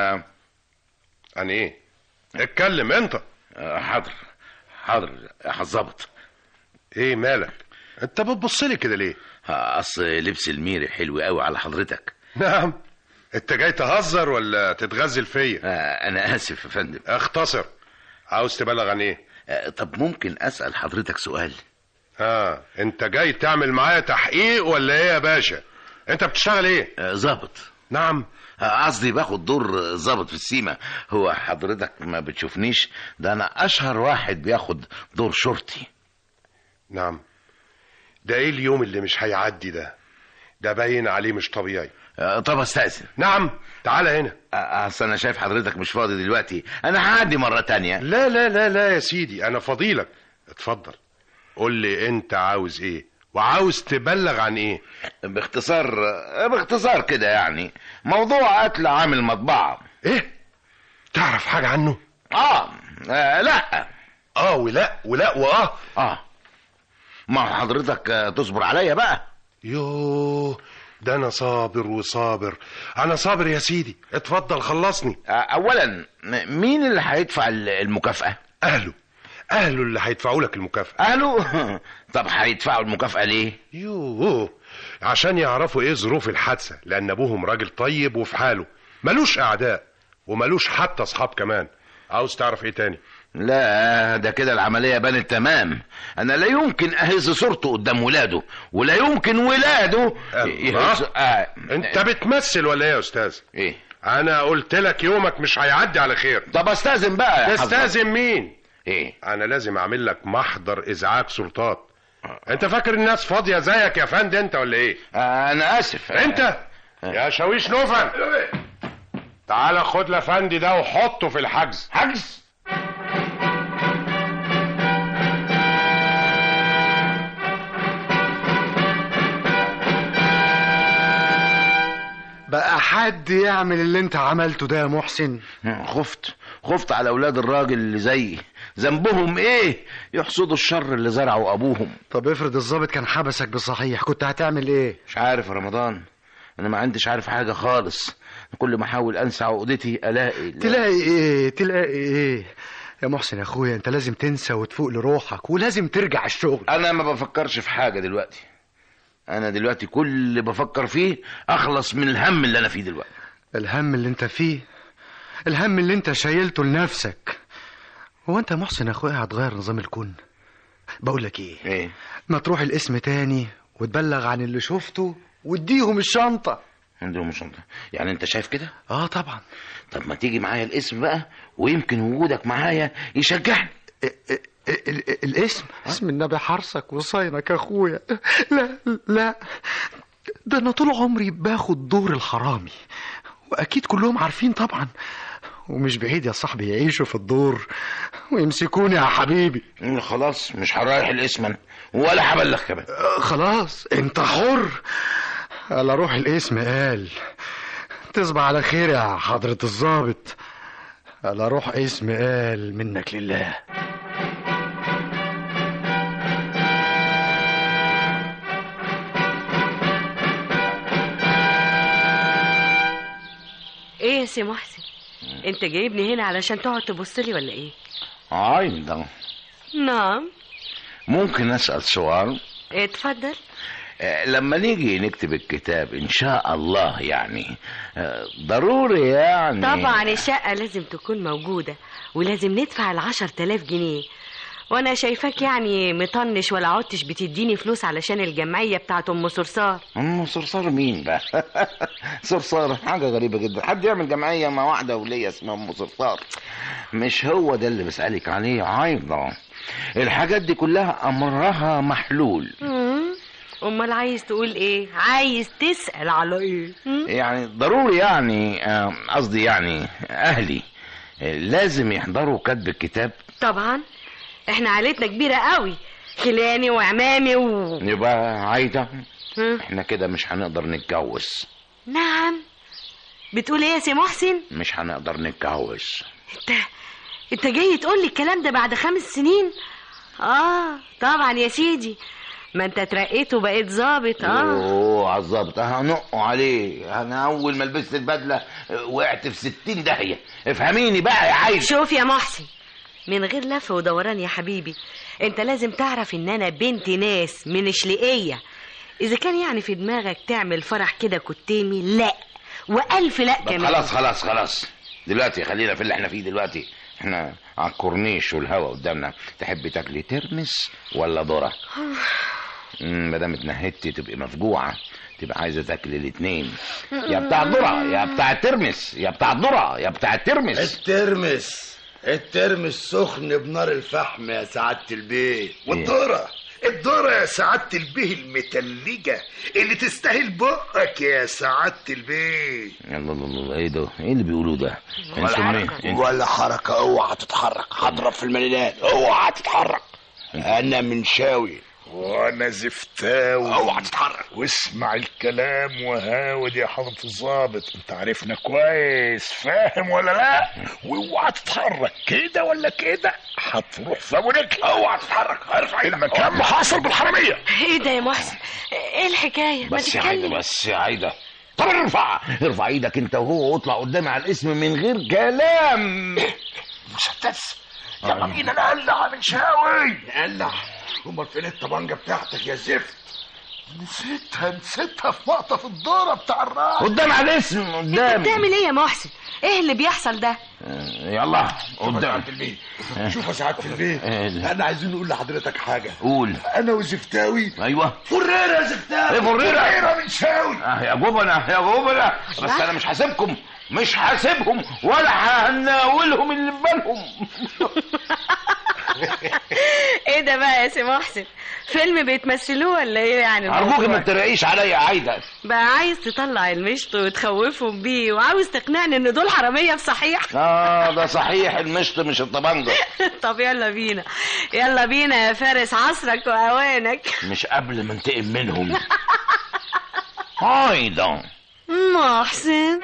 عن ايه اتكلم انت حاضر حاضر يا الظابط ايه مالك انت بتبص لي كده ليه اصل لبس الميري حلو قوي على حضرتك نعم انت جاي تهزر ولا تتغزل فيا انا اسف يا فندم اختصر عاوز تبلغ عن ايه طب ممكن اسال حضرتك سؤال ها انت جاي تعمل معايا تحقيق ولا ايه يا باشا انت بتشتغل ايه ظابط نعم قصدي باخد دور ظابط في السيما هو حضرتك ما بتشوفنيش ده انا اشهر واحد بياخد دور شرطي نعم ده ايه اليوم اللي مش هيعدي ده ده باين عليه مش طبيعي طب استاذن نعم تعال هنا اصل انا شايف حضرتك مش فاضي دلوقتي انا هعدي مره تانية لا لا لا لا يا سيدي انا فضيلك اتفضل قول لي انت عاوز ايه وعاوز تبلغ عن ايه باختصار باختصار كده يعني موضوع قتل عامل مطبعه ايه تعرف حاجه عنه اه, آه لا اه ولا ولا واه اه ما هو حضرتك آه، تصبر عليا بقى يوه ده انا صابر وصابر انا صابر يا سيدي اتفضل خلصني آه اولا م- مين اللي هيدفع ال- المكافاه اهله اهله اللي هيدفعوا لك المكافاه اهله طب هيدفعوا المكافاه ليه يوه عشان يعرفوا ايه ظروف الحادثه لان ابوهم راجل طيب وفي حاله ملوش اعداء وملوش حتى اصحاب كمان عاوز تعرف ايه تاني لا ده كده العملية بانت تمام أنا لا يمكن أهز صورته قدام ولاده ولا يمكن ولاده يهز آه. انت بتمثل ولا ايه يا استاذ ايه انا قلت لك يومك مش هيعدي على خير طب استاذن بقى يا تستاذن مين ايه انا لازم اعمل لك محضر ازعاج سلطات انت فاكر الناس فاضيه زيك يا فندم انت ولا ايه آه انا اسف انت يا شاويش نوفل تعال خد لفندي ده وحطه في الحجز حجز حد يعمل اللي انت عملته ده يا محسن خفت خفت على اولاد الراجل اللي زيي ذنبهم ايه يحصدوا الشر اللي زرعه ابوهم طب افرض الضابط كان حبسك بصحيح كنت هتعمل ايه مش عارف يا رمضان انا ما عنديش عارف حاجه خالص كل ما احاول انسى عقدتي الاقي تلاقي ايه تلاقي ايه يا محسن يا اخويا انت لازم تنسى وتفوق لروحك ولازم ترجع الشغل انا ما بفكرش في حاجه دلوقتي انا دلوقتي كل اللي بفكر فيه اخلص من الهم اللي انا فيه دلوقتي الهم اللي انت فيه الهم اللي انت شايلته لنفسك هو انت يا محسن يا اخويا هتغير نظام الكون بقول لك ايه ايه ما تروح الاسم تاني وتبلغ عن اللي شفته واديهم الشنطه عندهم شنطه يعني انت شايف كده اه طبعا طب ما تيجي معايا الاسم بقى ويمكن وجودك معايا يشجعني ال- ال- الاسم اسم النبي حرصك وصاينك يا اخويا لا لا ده انا طول عمري باخد دور الحرامي واكيد كلهم عارفين طبعا ومش بعيد يا صاحبي يعيشوا في الدور ويمسكوني يا حبيبي خلاص مش هرايح الاسم انا ولا هبلغ كمان آه، خلاص انت حر قال اروح الاسم قال تصبح على خير يا حضرة الضابط قال اروح اسم قال منك لله ايه يا سي محسن انت جايبني هنا علشان تقعد تبص لي ولا ايه عايزة نعم ممكن اسال سؤال اتفضل آه، لما نيجي نكتب الكتاب ان شاء الله يعني آه، ضروري يعني طبعا الشقة لازم تكون موجودة ولازم ندفع العشر تلاف جنيه وانا شايفاك يعني مطنش ولا عدتش بتديني فلوس علشان الجمعية بتاعت ام صرصار ام صرصار مين بقى صرصار حاجه غريبه جدا حد يعمل جمعيه مع واحده وليه اسمها ام صرصار مش هو ده اللي بسالك عليه ايضا الحاجات دي كلها امرها محلول مم. امال عايز تقول ايه عايز تسأل على ايه مم؟ يعني ضروري يعني آه، قصدي يعني اهلي آه، لازم يحضروا كتب الكتاب طبعا احنا عائلتنا كبيرة قوي خلاني وعمامي و... يبقى عايده مم. احنا كده مش هنقدر نتجوز نعم بتقول ايه يا سي محسن مش هنقدر نتجوز انت انت جاي تقول لي الكلام ده بعد خمس سنين اه طبعا يا سيدي ما انت اترقيت وبقيت ظابط اه اوه على الظابط هنقوا عليه انا اول ما لبست البدله آه، وقعت في ستين داهيه افهميني بقى يا عايز شوف يا محسن من غير لف ودوران يا حبيبي انت لازم تعرف ان انا بنت ناس من شلقية اذا كان يعني في دماغك تعمل فرح كده كتيمي لا والف لا طب كمان خلاص خلاص خلاص دلوقتي خلينا في اللي احنا فيه دلوقتي احنا على الكورنيش والهوا قدامنا تحبي تاكلي ترمس ولا ذره ما دام اتنهدتي تبقي مفجوعه تبقى عايزه تاكلي الاتنين يا بتاع الذره يا بتاع الترمس يا بتاع الذره يا بتاع الترمس الترمس الترمس سخن بنار الفحم يا سعادة البيه والذرة الذرة يا سعادة البيه المتلجة اللي تستاهل بقك يا سعادة البيه يلا الله الله ايه ده ايه اللي بيقولوه ده ولا انتوا مين؟ حركة ولا حركة اوعى تتحرك هضرب في المليلات اوعى تتحرك انا منشاوي وانا زفتاوي اوعى تتحرك واسمع الكلام وهاود يا حضرة الظابط انت عارفنا كويس فاهم ولا لا واوعى تتحرك كده ولا كده هتروح في ابونك اوعى تتحرك ارفع المكان محاصر بالحرامية ايه ده يا محسن ايه الحكاية ما بس يا عايده تتكلم بس يا عايده طب ارفع ارفع ايدك انت وهو واطلع قدامي على الاسم من غير كلام مسدس يلا بينا نقلع من شاوي نقلع امال فين الطبنجة بتاعتك يا زفت نسيتها نسيتها في مقطف الدارة بتاع الراس قدام على الاسم انت قدامي بتعمل ايه يا محسن ايه اللي بيحصل ده يلا قدام سعادة البيه شوف يا سعادة البيه إيه؟ انا عايزين نقول لحضرتك حاجة قول انا وزفتاوي ايوه فريرة يا زفتاوي ايه فريرة؟ فريرة من شاوي آه يا جبنة يا جبنة بس انا مش هسيبكم مش هسيبهم ولا هناولهم اللي في بالهم ايه ده بقى يا سي محسن فيلم بيتمثلوه ولا ايه يعني ارجوك الموضوع؟ ما تتريقيش عليا يا عايده بقى عايز تطلع المشط وتخوفهم بيه وعاوز تقنعني ان دول حرامية بصحيح اه ده صحيح المشط مش الطبنجة طب يلا بينا يلا بينا يا فارس عصرك واوانك مش قبل ما انتقم منهم عايده مم. محسن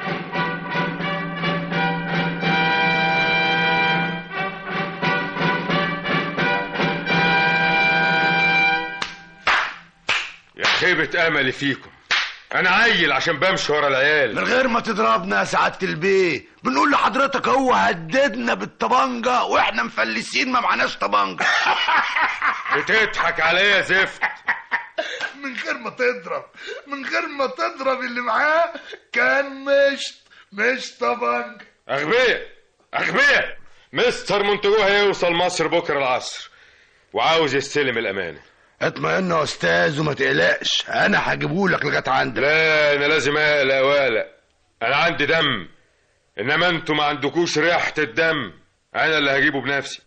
يا خيبة املي فيكم انا عيل عشان بمشي ورا العيال من غير ما تضربنا يا سعادة البيه بنقول لحضرتك هو هددنا بالطبنجة واحنا مفلسين ما معناش طبنجة بتضحك عليا زفت من غير ما تضرب من غير ما تضرب اللي معاه كان مشط مش طبنجة اغبياء اغبياء مستر مونتجو هيوصل مصر بكره العصر وعاوز يستلم الامانه اطمئن يا استاذ وما تقلقش انا هجيبهولك لغايه عندك لا انا لازم اقلق واقلق انا عندي دم انما انتوا ما عندكوش ريحه الدم انا اللي هجيبه بنفسي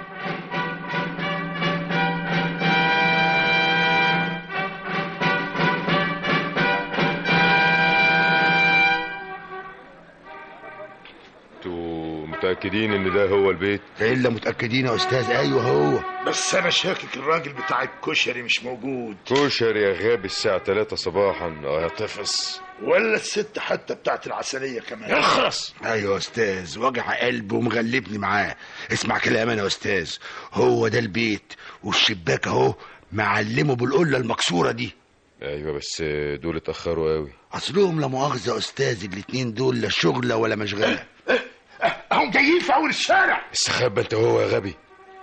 انتوا متاكدين ان ده هو البيت الا متاكدين يا استاذ ايوه هو بس انا شاكك الراجل بتاع الكشري مش موجود كشري يا غبي الساعه 3 صباحا اه يا طفس ولا الست حتى بتاعت العسلية كمان اخرس ايوه يا استاذ وجع قلب ومغلبني معاه اسمع كلام انا يا استاذ هو ده البيت والشباك اهو معلمه بالقله المكسوره دي ايوه بس دول اتاخروا قوي اصلهم لا مؤاخذه يا استاذ الاتنين دول لا شغله ولا مشغله هم جايين في اول الشارع استخبى انت وهو يا غبي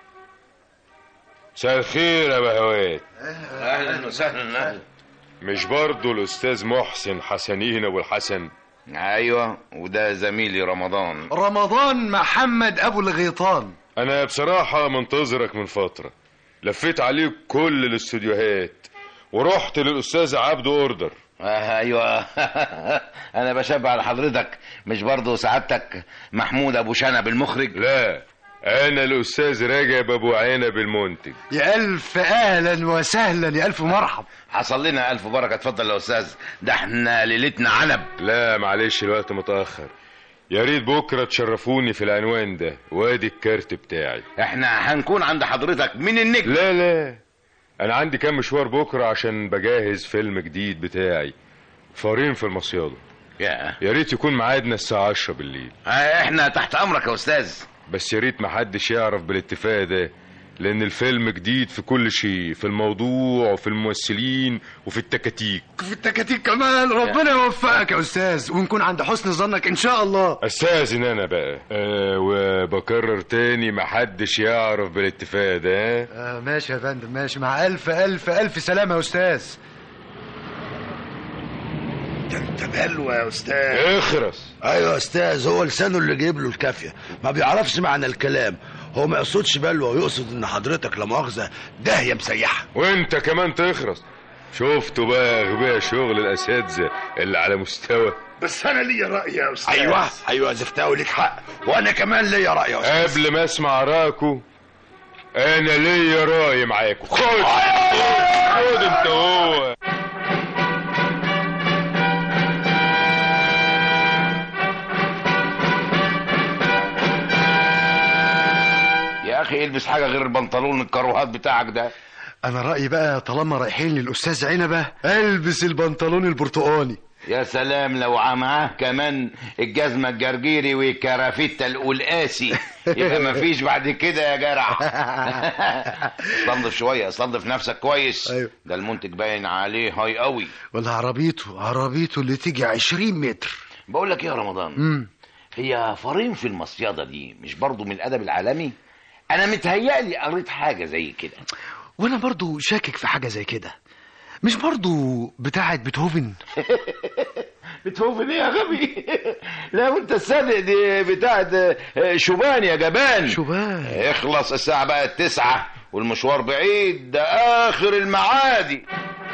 مساء الخير يا بهوات اهلا وسهلا اهلا مش برضه الاستاذ محسن حسنين ابو الحسن ايوه وده زميلي رمضان رمضان محمد ابو الغيطان انا بصراحه منتظرك من فتره لفيت عليك كل الاستوديوهات ورحت للاستاذ عبده اوردر آه ايوه انا بشبه على حضرتك مش برضه سعادتك محمود ابو شنب المخرج لا انا الاستاذ رجب ابو عنب المنتج يا الف اهلا وسهلا يا الف مرحب حصل لنا الف بركه اتفضل يا استاذ ده احنا ليلتنا عنب لا معلش الوقت متاخر يا ريت بكره تشرفوني في العنوان ده وادي الكارت بتاعي احنا هنكون عند حضرتك من النجم لا لا انا عندي كام مشوار بكره عشان بجهز فيلم جديد بتاعي فارين في المصيادة يا يا ريت يكون ميعادنا الساعة 10 بالليل آه احنا تحت امرك يا استاذ بس يا ريت محدش يعرف بالاتفاق ده لان الفيلم جديد في كل شيء في الموضوع وفي الممثلين وفي التكاتيك في التكاتيك كمان ربنا يوفقك يا استاذ ونكون عند حسن ظنك ان شاء الله استاذن انا بقى آه وبكرر تاني محدش يعرف بالاتفاق ده آه ماشي يا فندم ماشي مع الف الف الف سلامه يا استاذ ده انت بلوى يا استاذ اخرس ايوه يا استاذ هو لسانه اللي جايب له الكافيه ما بيعرفش معنى الكلام هو ما يقصدش بلوى ويقصد ان حضرتك لا مؤاخذه داهيه مسيحه وانت كمان تخرس شفتوا بقى اغبياء شغل الاساتذه اللي على مستوى بس انا ليا راي يا استاذ ايوه ايوه يا زفتاوي ليك حق وانا كمان ليا راي يا استاذ قبل ما اسمع رايكو انا ليا راي معاكم خد خد انت هو يا اخي البس حاجه غير البنطلون الكروهات بتاعك ده انا رايي بقى طالما رايحين للاستاذ عنبه البس البنطلون البرتقاني يا سلام لو معاه كمان الجزمة الجرجيري والكرافتة القلقاسي يبقى مفيش بعد كده يا جرع استنضف شوية استنضف نفسك كويس أيوه. ده المنتج باين عليه هاي قوي ولا عربيته عربيته اللي تيجي عشرين متر بقول لك ايه يا رمضان مم. هي فارين في المصيادة دي مش برضو من الأدب العالمي أنا متهيألي قريت حاجة زي كده وانا برضو شاكك في حاجه زي كده مش برضو بتاعه بيتهوفن بتهوفن ايه يا غبي لا وانت الصادق دي بتاعت شوبان يا جبان شوبان اخلص الساعة بقى التسعة والمشوار بعيد ده آخر المعادي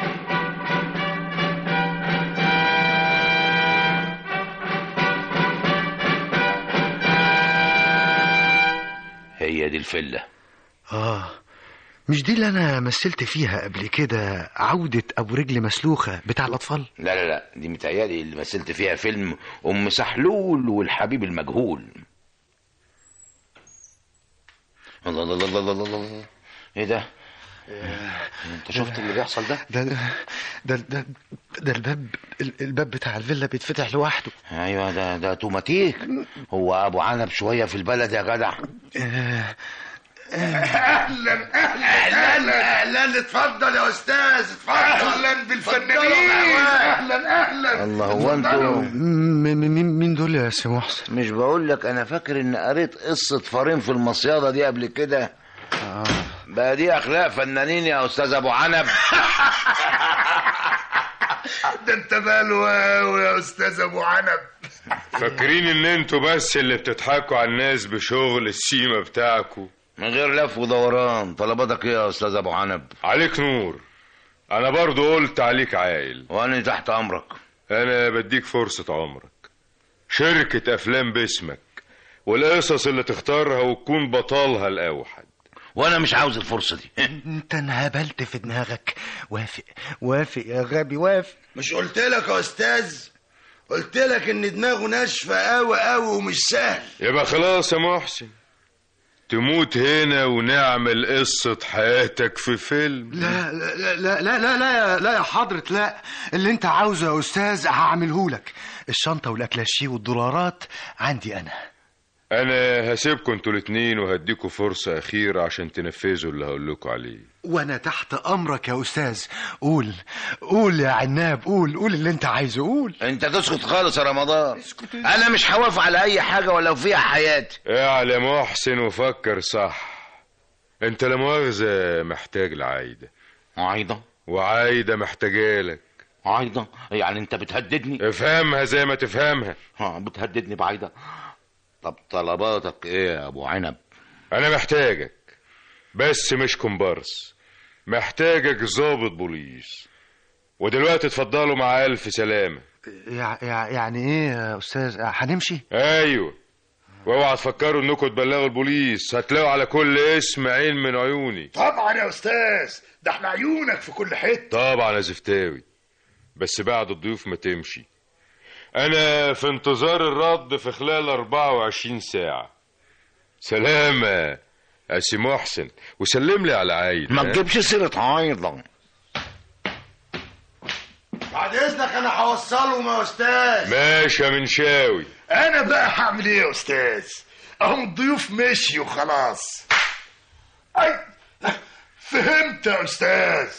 هي دي الفلة اه مش دي اللي انا مثلت فيها قبل كده عودة ابو رجل مسلوخة بتاع الاطفال لا لا لا دي متهيألي اللي مثلت فيها فيلم أم سحلول والحبيب المجهول الله الله الله الله الله الله ايه ده انت شفت اللي بيحصل ده ده ده ده, ده الباب الباب بتاع الفيلا بيتفتح لوحده ايوه ده ده اوتوماتيك هو ابو عنب شويه في البلد يا جدع آه، اهلا اهلا اهلا اهلا اتفضل يا استاذ اتفضل اهلا بالفنانين اهلا اهلا الله هو انتوا م- م- مين مين دول يا سي محسن مش بقول لك انا فاكر ان قريت قصه فارين في المصياده دي قبل كده بقى دي اخلاق فنانين يا استاذ ابو عنب ده انت باله قوي يا استاذ ابو عنب فاكرين ان انتوا بس اللي بتضحكوا على الناس بشغل السيما بتاعكوا من غير لف ودوران طلباتك ايه يا استاذ ابو عنب عليك نور انا برضو قلت عليك عاقل وانا تحت امرك انا بديك فرصة عمرك شركة افلام باسمك والقصص اللي تختارها وتكون بطلها الاوحد وانا مش عاوز الفرصه دي انت انهبلت في دماغك وافق وافق يا غبي وافق مش قلت لك يا استاذ قلت لك ان دماغه ناشفه قوي قوي ومش سهل يبقى خلاص يا محسن تموت هنا ونعمل قصة حياتك في فيلم لا لا لا لا لا لا يا, لا يا حضرة لا اللي انت عاوزه يا استاذ هعمله لك الشنطة والاكلاشيه والدولارات عندي انا انا هسيبكم انتوا الاتنين وهديكوا فرصة اخيرة عشان تنفذوا اللي هقولكوا عليه وانا تحت امرك يا استاذ قول قول يا عناب قول قول اللي انت عايزه قول انت تسكت خالص يا رمضان انا مش هوافق على اي حاجه ولو فيها حياتي اعلى يا محسن وفكر صح انت لا مؤاخذة محتاج لعايدة عايده وعايدة محتاجالك عايده يعني انت بتهددني افهمها زي ما تفهمها ها بتهددني بعايده طب طلباتك ايه يا ابو عنب انا محتاجك بس مش كومبارس محتاجك ضابط بوليس ودلوقتي اتفضلوا مع الف سلامة يع- يع- يعني ايه يا استاذ هنمشي ايوه واوعى تفكروا انكم تبلغوا البوليس هتلاقوا على كل اسم عين من عيوني طبعا يا استاذ ده احنا عيونك في كل حته طبعا يا زفتاوي بس بعد الضيوف ما تمشي انا في انتظار الرد في خلال 24 ساعة سلامة يا سي محسن وسلم لي على عايد ما ها؟ تجيبش سيره عايده بعد اذنك انا هوصلهم يا استاذ ماشي يا منشاوي انا بقى هعمل ايه يا استاذ اهم الضيوف مشي وخلاص اي فهمت يا استاذ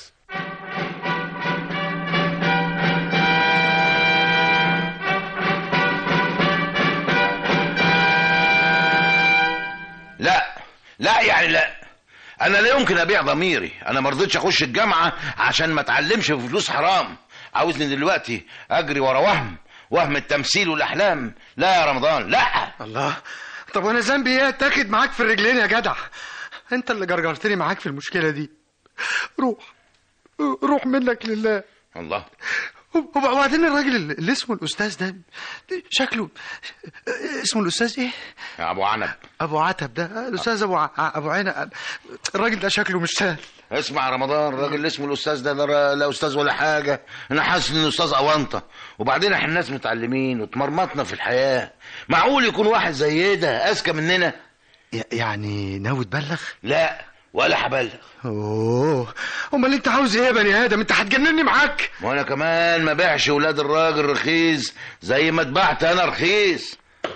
لا لا يعني لا انا لا يمكن ابيع ضميري انا ما رضيتش اخش الجامعه عشان ما اتعلمش في فلوس حرام عاوزني دلوقتي اجري ورا وهم وهم التمثيل والاحلام لا يا رمضان لا الله طب وانا ذنبي ايه اتاخد معاك في الرجلين يا جدع انت اللي جرجرتني معاك في المشكله دي روح روح منك لله الله وبعدين الراجل اللي اسمه الاستاذ ده شكله اسمه الاستاذ ايه يا ابو عنب ابو عتب ده الاستاذ ابو ع... ابو عينة الراجل ده شكله مش سهل اسمع يا رمضان الراجل اللي اسمه الاستاذ ده لا لا استاذ ولا حاجه انا حاسس انه استاذ اونطه وبعدين احنا الناس متعلمين واتمرمطنا في الحياه معقول يكون واحد زي ده اذكى مننا ي- يعني ناوي تبلغ لا ولا هبلغ اوه امال انت عاوز ايه يا بني ادم انت هتجنني معاك وانا كمان ما بيعش ولاد الراجل رخيص زي ما اتبعت انا رخيص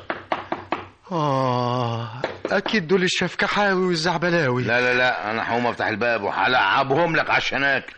اه اكيد دول الشفكحاوي والزعبلاوي لا لا لا انا هقوم افتح الباب وهلعبهم لك عشان اكل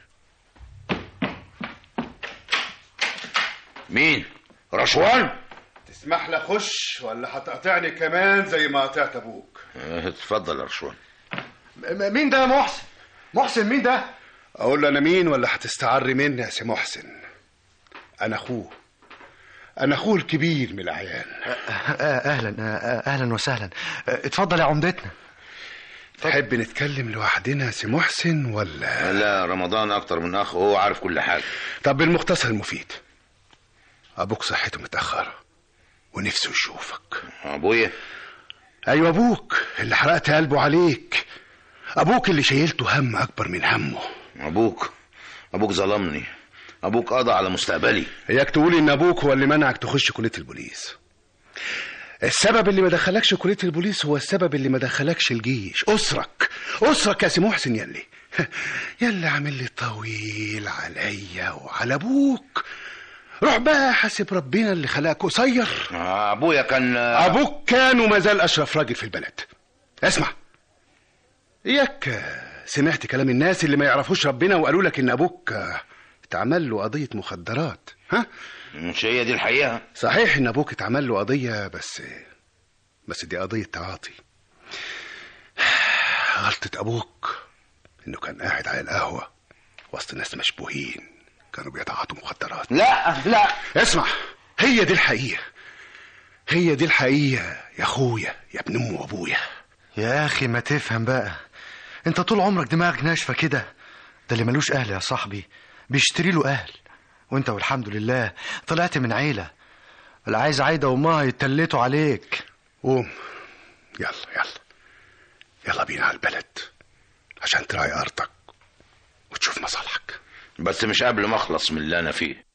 مين رشوان تسمح لي اخش ولا هتقطعني كمان زي ما قطعت ابوك اه، اتفضل يا رشوان م- مين ده يا محسن محسن مين ده اقول له انا مين ولا هتستعري مني يا سي محسن انا اخوه انا اخوه الكبير من العيال آه، اهلا آه، اهلا وسهلا آه، اتفضل يا عمدتنا تحب نتكلم لوحدنا يا سي محسن ولا لا رمضان اكتر من اخ وهو عارف كل حاجه طب بالمختصر المفيد ابوك صحته متاخره ونفسه يشوفك ابويا ايوه ابوك اللي حرقت قلبه عليك ابوك اللي شايلته هم اكبر من همه ابوك ابوك ظلمني ابوك قضى على مستقبلي اياك تقول ان ابوك هو اللي منعك تخش كليه البوليس السبب اللي ما دخلكش كليه البوليس هو السبب اللي ما دخلكش الجيش اسرك اسرك يا سي محسن يلي يلا عامل لي طويل عليا وعلى ابوك روح بقى حاسب ربنا اللي خلقك قصير آه، ابويا كان ابوك كان وما زال اشرف راجل في البلد اسمع اياك سمعت كلام الناس اللي ما يعرفوش ربنا وقالوا لك ان ابوك اتعمل له قضيه مخدرات ها مش هي دي الحقيقه صحيح ان ابوك اتعمل له قضيه بس بس دي قضيه تعاطي غلطه ابوك انه كان قاعد على القهوه وسط ناس مشبوهين كانوا بيتعاطوا مخدرات لا لا اسمع هي دي الحقيقه هي دي الحقيقه يا اخويا يا ابن ام وابويا يا اخي ما تفهم بقى انت طول عمرك دماغك ناشفه كده ده اللي ملوش اهل يا صاحبي بيشتري له اهل وانت والحمد لله طلعت من عيله اللي عايز عايده وامها يتلتوا عليك قوم يلا يلا يلا بينا على البلد عشان تراعي ارضك وتشوف مصالحك بس مش قبل ما اخلص من اللي انا فيه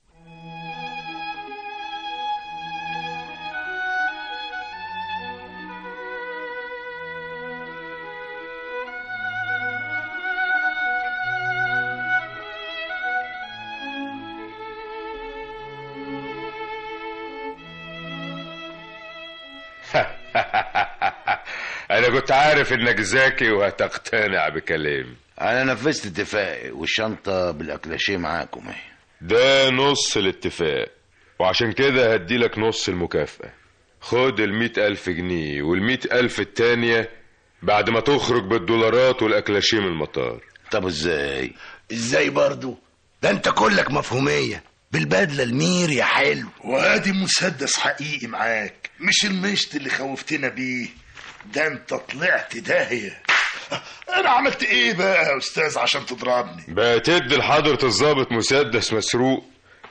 انا كنت عارف انك ذكي وهتقتنع بكلامي انا نفذت اتفاقي والشنطه بالاكلاشيه معاكم اهي ده نص الاتفاق وعشان كده هديلك نص المكافأة خد المئة ألف جنيه والمئة ألف التانية بعد ما تخرج بالدولارات والأكلاشيه من المطار طب ازاي ازاي برضو ده انت كلك مفهوميه بالبدله المير يا حلو وادي مسدس حقيقي معاك مش المشط اللي خوفتنا بيه ده انت طلعت داهية انا عملت ايه بقى يا استاذ عشان تضربني بقى تدي لحضرة الضابط مسدس مسروق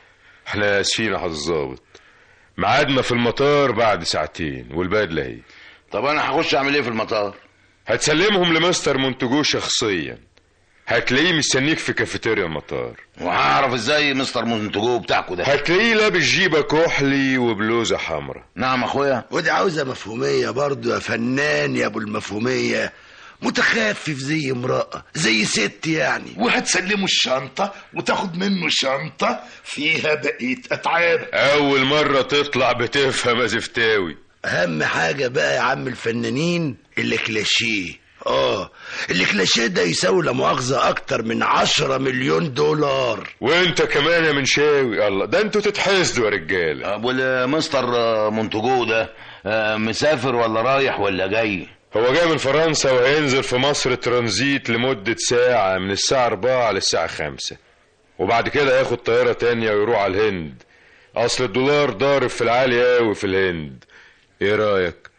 احنا اسفين يا حضرة الضابط ميعادنا في المطار بعد ساعتين والبدلة اهي طب انا هخش اعمل ايه في المطار هتسلمهم لمستر منتجو شخصيا هتلاقيه مستنيك في كافيتيريا المطار وهعرف ازاي مستر منتجو بتاعكوا ده هتلاقيه لابس جيبة كحلي وبلوزة حمراء نعم اخويا ودي عاوزه مفهوميه برضو يا فنان يا ابو المفهوميه متخفف زي امرأة زي ست يعني وهتسلمه الشنطة وتاخد منه شنطة فيها بقية أتعاب أول مرة تطلع بتفهم يا زفتاوي أهم حاجة بقى يا عم الفنانين اللي كلاشيه اه اللي كلاشيه ده يساوي لا مؤاخذة أكتر من عشرة مليون دولار وانت كمان يا منشاوي الله ده انتوا تتحسدوا يا رجالة ابو مستر منتجو ده آه، مسافر ولا رايح ولا جاي هو جاي من فرنسا وهينزل في مصر ترانزيت لمدة ساعة من الساعة 4 للساعة 5 وبعد كده هياخد طيارة تانية ويروح على الهند أصل الدولار ضارب في العالي أوي في الهند إيه رأيك؟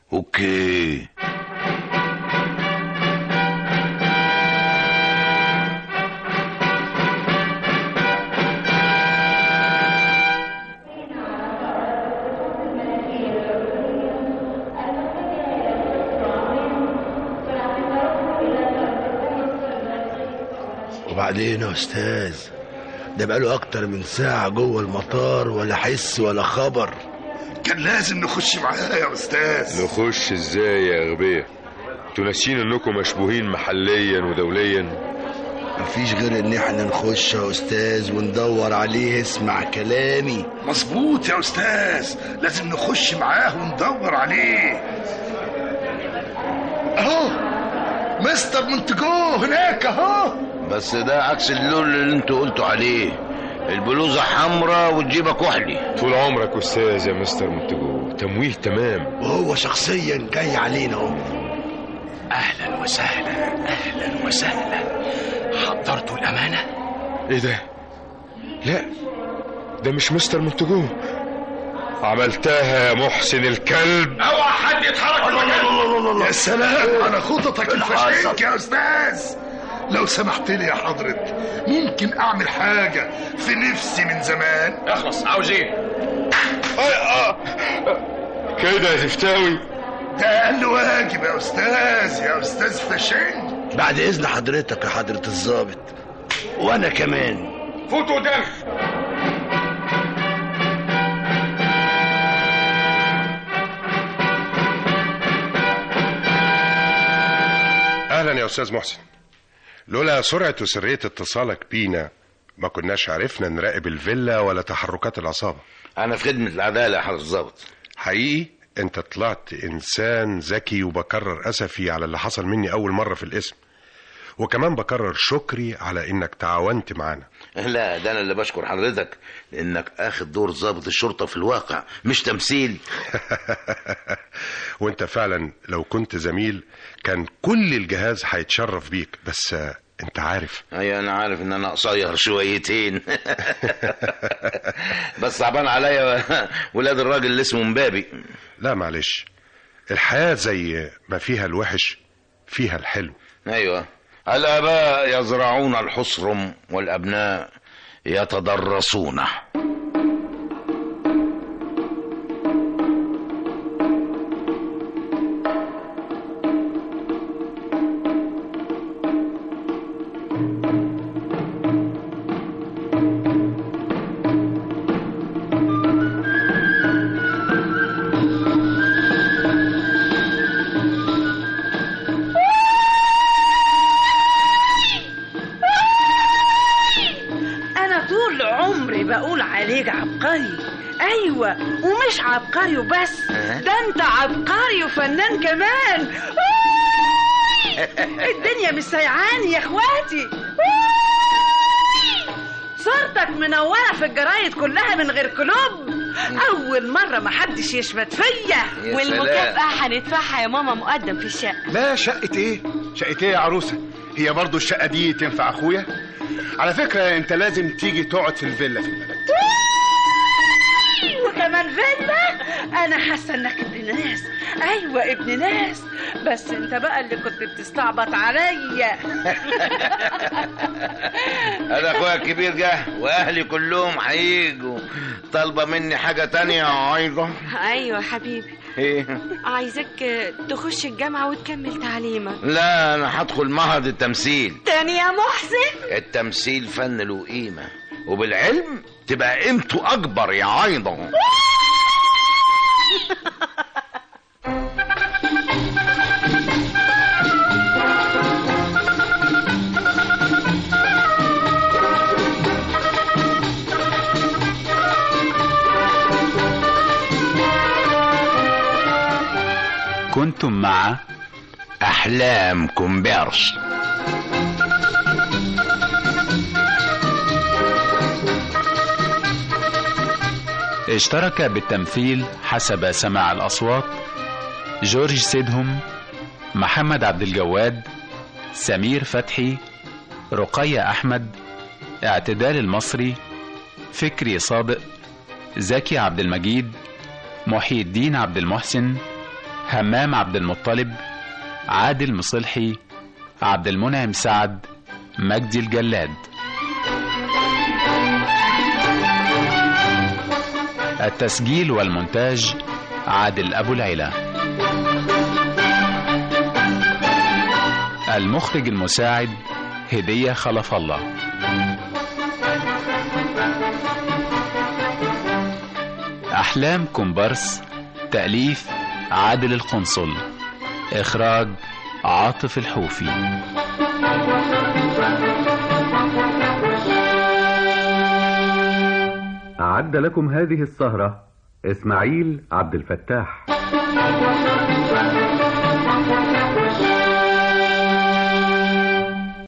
أوكي وبعدين يا أستاذ ده بقاله أكتر من ساعة جوه المطار ولا حس ولا خبر كان لازم نخش معاه يا أستاذ نخش إزاي يا أغبياء؟ انتوا ناسيين إنكم مشبوهين محليا ودوليا مفيش غير ان احنا نخش يا استاذ وندور عليه اسمع كلامي مظبوط يا أستاذ لازم نخش معاه وندور عليه أهو مستر منتجو هناك أهو بس ده عكس اللون اللي انتوا قلتوا عليه البلوزة حمراء والجيبة كحلي طول عمرك أستاذ يا مستر منتجو تمويه تمام وهو شخصيا جاي علينا اهو اهلا وسهلا اهلا وسهلا حضرتوا الامانه إيه ده؟ لا ده مش مستر منتجو عملتها يا محسن الكلب اوعى حد يتحرك يا سلام على خططك الفشنك يا استاذ لو سمحت لي يا حضرة ممكن اعمل حاجة في نفسي من زمان اخلص عاوز ايه كده يا زفتاوي ده اقل واجب يا استاذ يا استاذ فشنك بعد اذن حضرتك يا حضرة الضابط وانا كمان فوتوا دم اهلا يا استاذ محسن لولا سرعة وسرية اتصالك بينا ما كناش عرفنا نراقب الفيلا ولا تحركات العصابة انا في خدمة العدالة يا حضرة الظابط حقيقي انت طلعت انسان ذكي وبكرر اسفي على اللي حصل مني اول مرة في الاسم وكمان بكرر شكري على انك تعاونت معانا لا ده انا اللي بشكر حضرتك لانك اخد دور ضابط الشرطة في الواقع مش تمثيل وانت فعلا لو كنت زميل كان كل الجهاز هيتشرف بيك بس آه، انت عارف ايوه انا عارف ان انا قصير شويتين بس صعبان عليا ولاد الراجل اللي اسمه مبابي لا معلش الحياة زي ما فيها الوحش فيها الحلو ايوه الاباء يزرعون الحصرم والابناء يتدرسونه انا طول عمري بقول عليك عبقري ايوه ومش عبقري وبس أه؟ ده انت عبقري وفنان كمان الدنيا مش سيعاني يا اخواتي صورتك منورة في الجرايد كلها من غير كلوب أول مرة محدش يشمت فيا والمكافأة هندفعها يا ماما مقدم في الشقة لا شقة ايه شقة ايه يا عروسة هي برضو الشقة دي تنفع اخويا على فكرة انت لازم تيجي تقعد في الفيلا في البلد وكمان فيلا انا حاسه انك ابن ناس ايوه ابن ناس بس انت بقى اللي كنت بتستعبط عليا انا اخويا الكبير جه واهلي كلهم هيجوا طالبه مني حاجه تانية عايزه ايوه حبيبي ايه عايزك تخش الجامعة وتكمل تعليمك لا انا هدخل معهد التمثيل تاني يا محسن التمثيل فن له قيمه وبالعلم تبقى قيمته اكبر يا عايضه كنتم مع احلام كومبيرس اشترك بالتمثيل حسب سماع الأصوات جورج سيدهم محمد عبد الجواد سمير فتحي رقية أحمد اعتدال المصري فكري صادق زكي عبد المجيد محي الدين عبد المحسن همام عبد المطلب عادل مصلحي عبد المنعم سعد مجدي الجلاد التسجيل والمونتاج عادل أبو العلا المخرج المساعد هدية خلف الله أحلام كومبارس تأليف عادل القنصل إخراج عاطف الحوفي أعد لكم هذه السهرة إسماعيل عبد الفتاح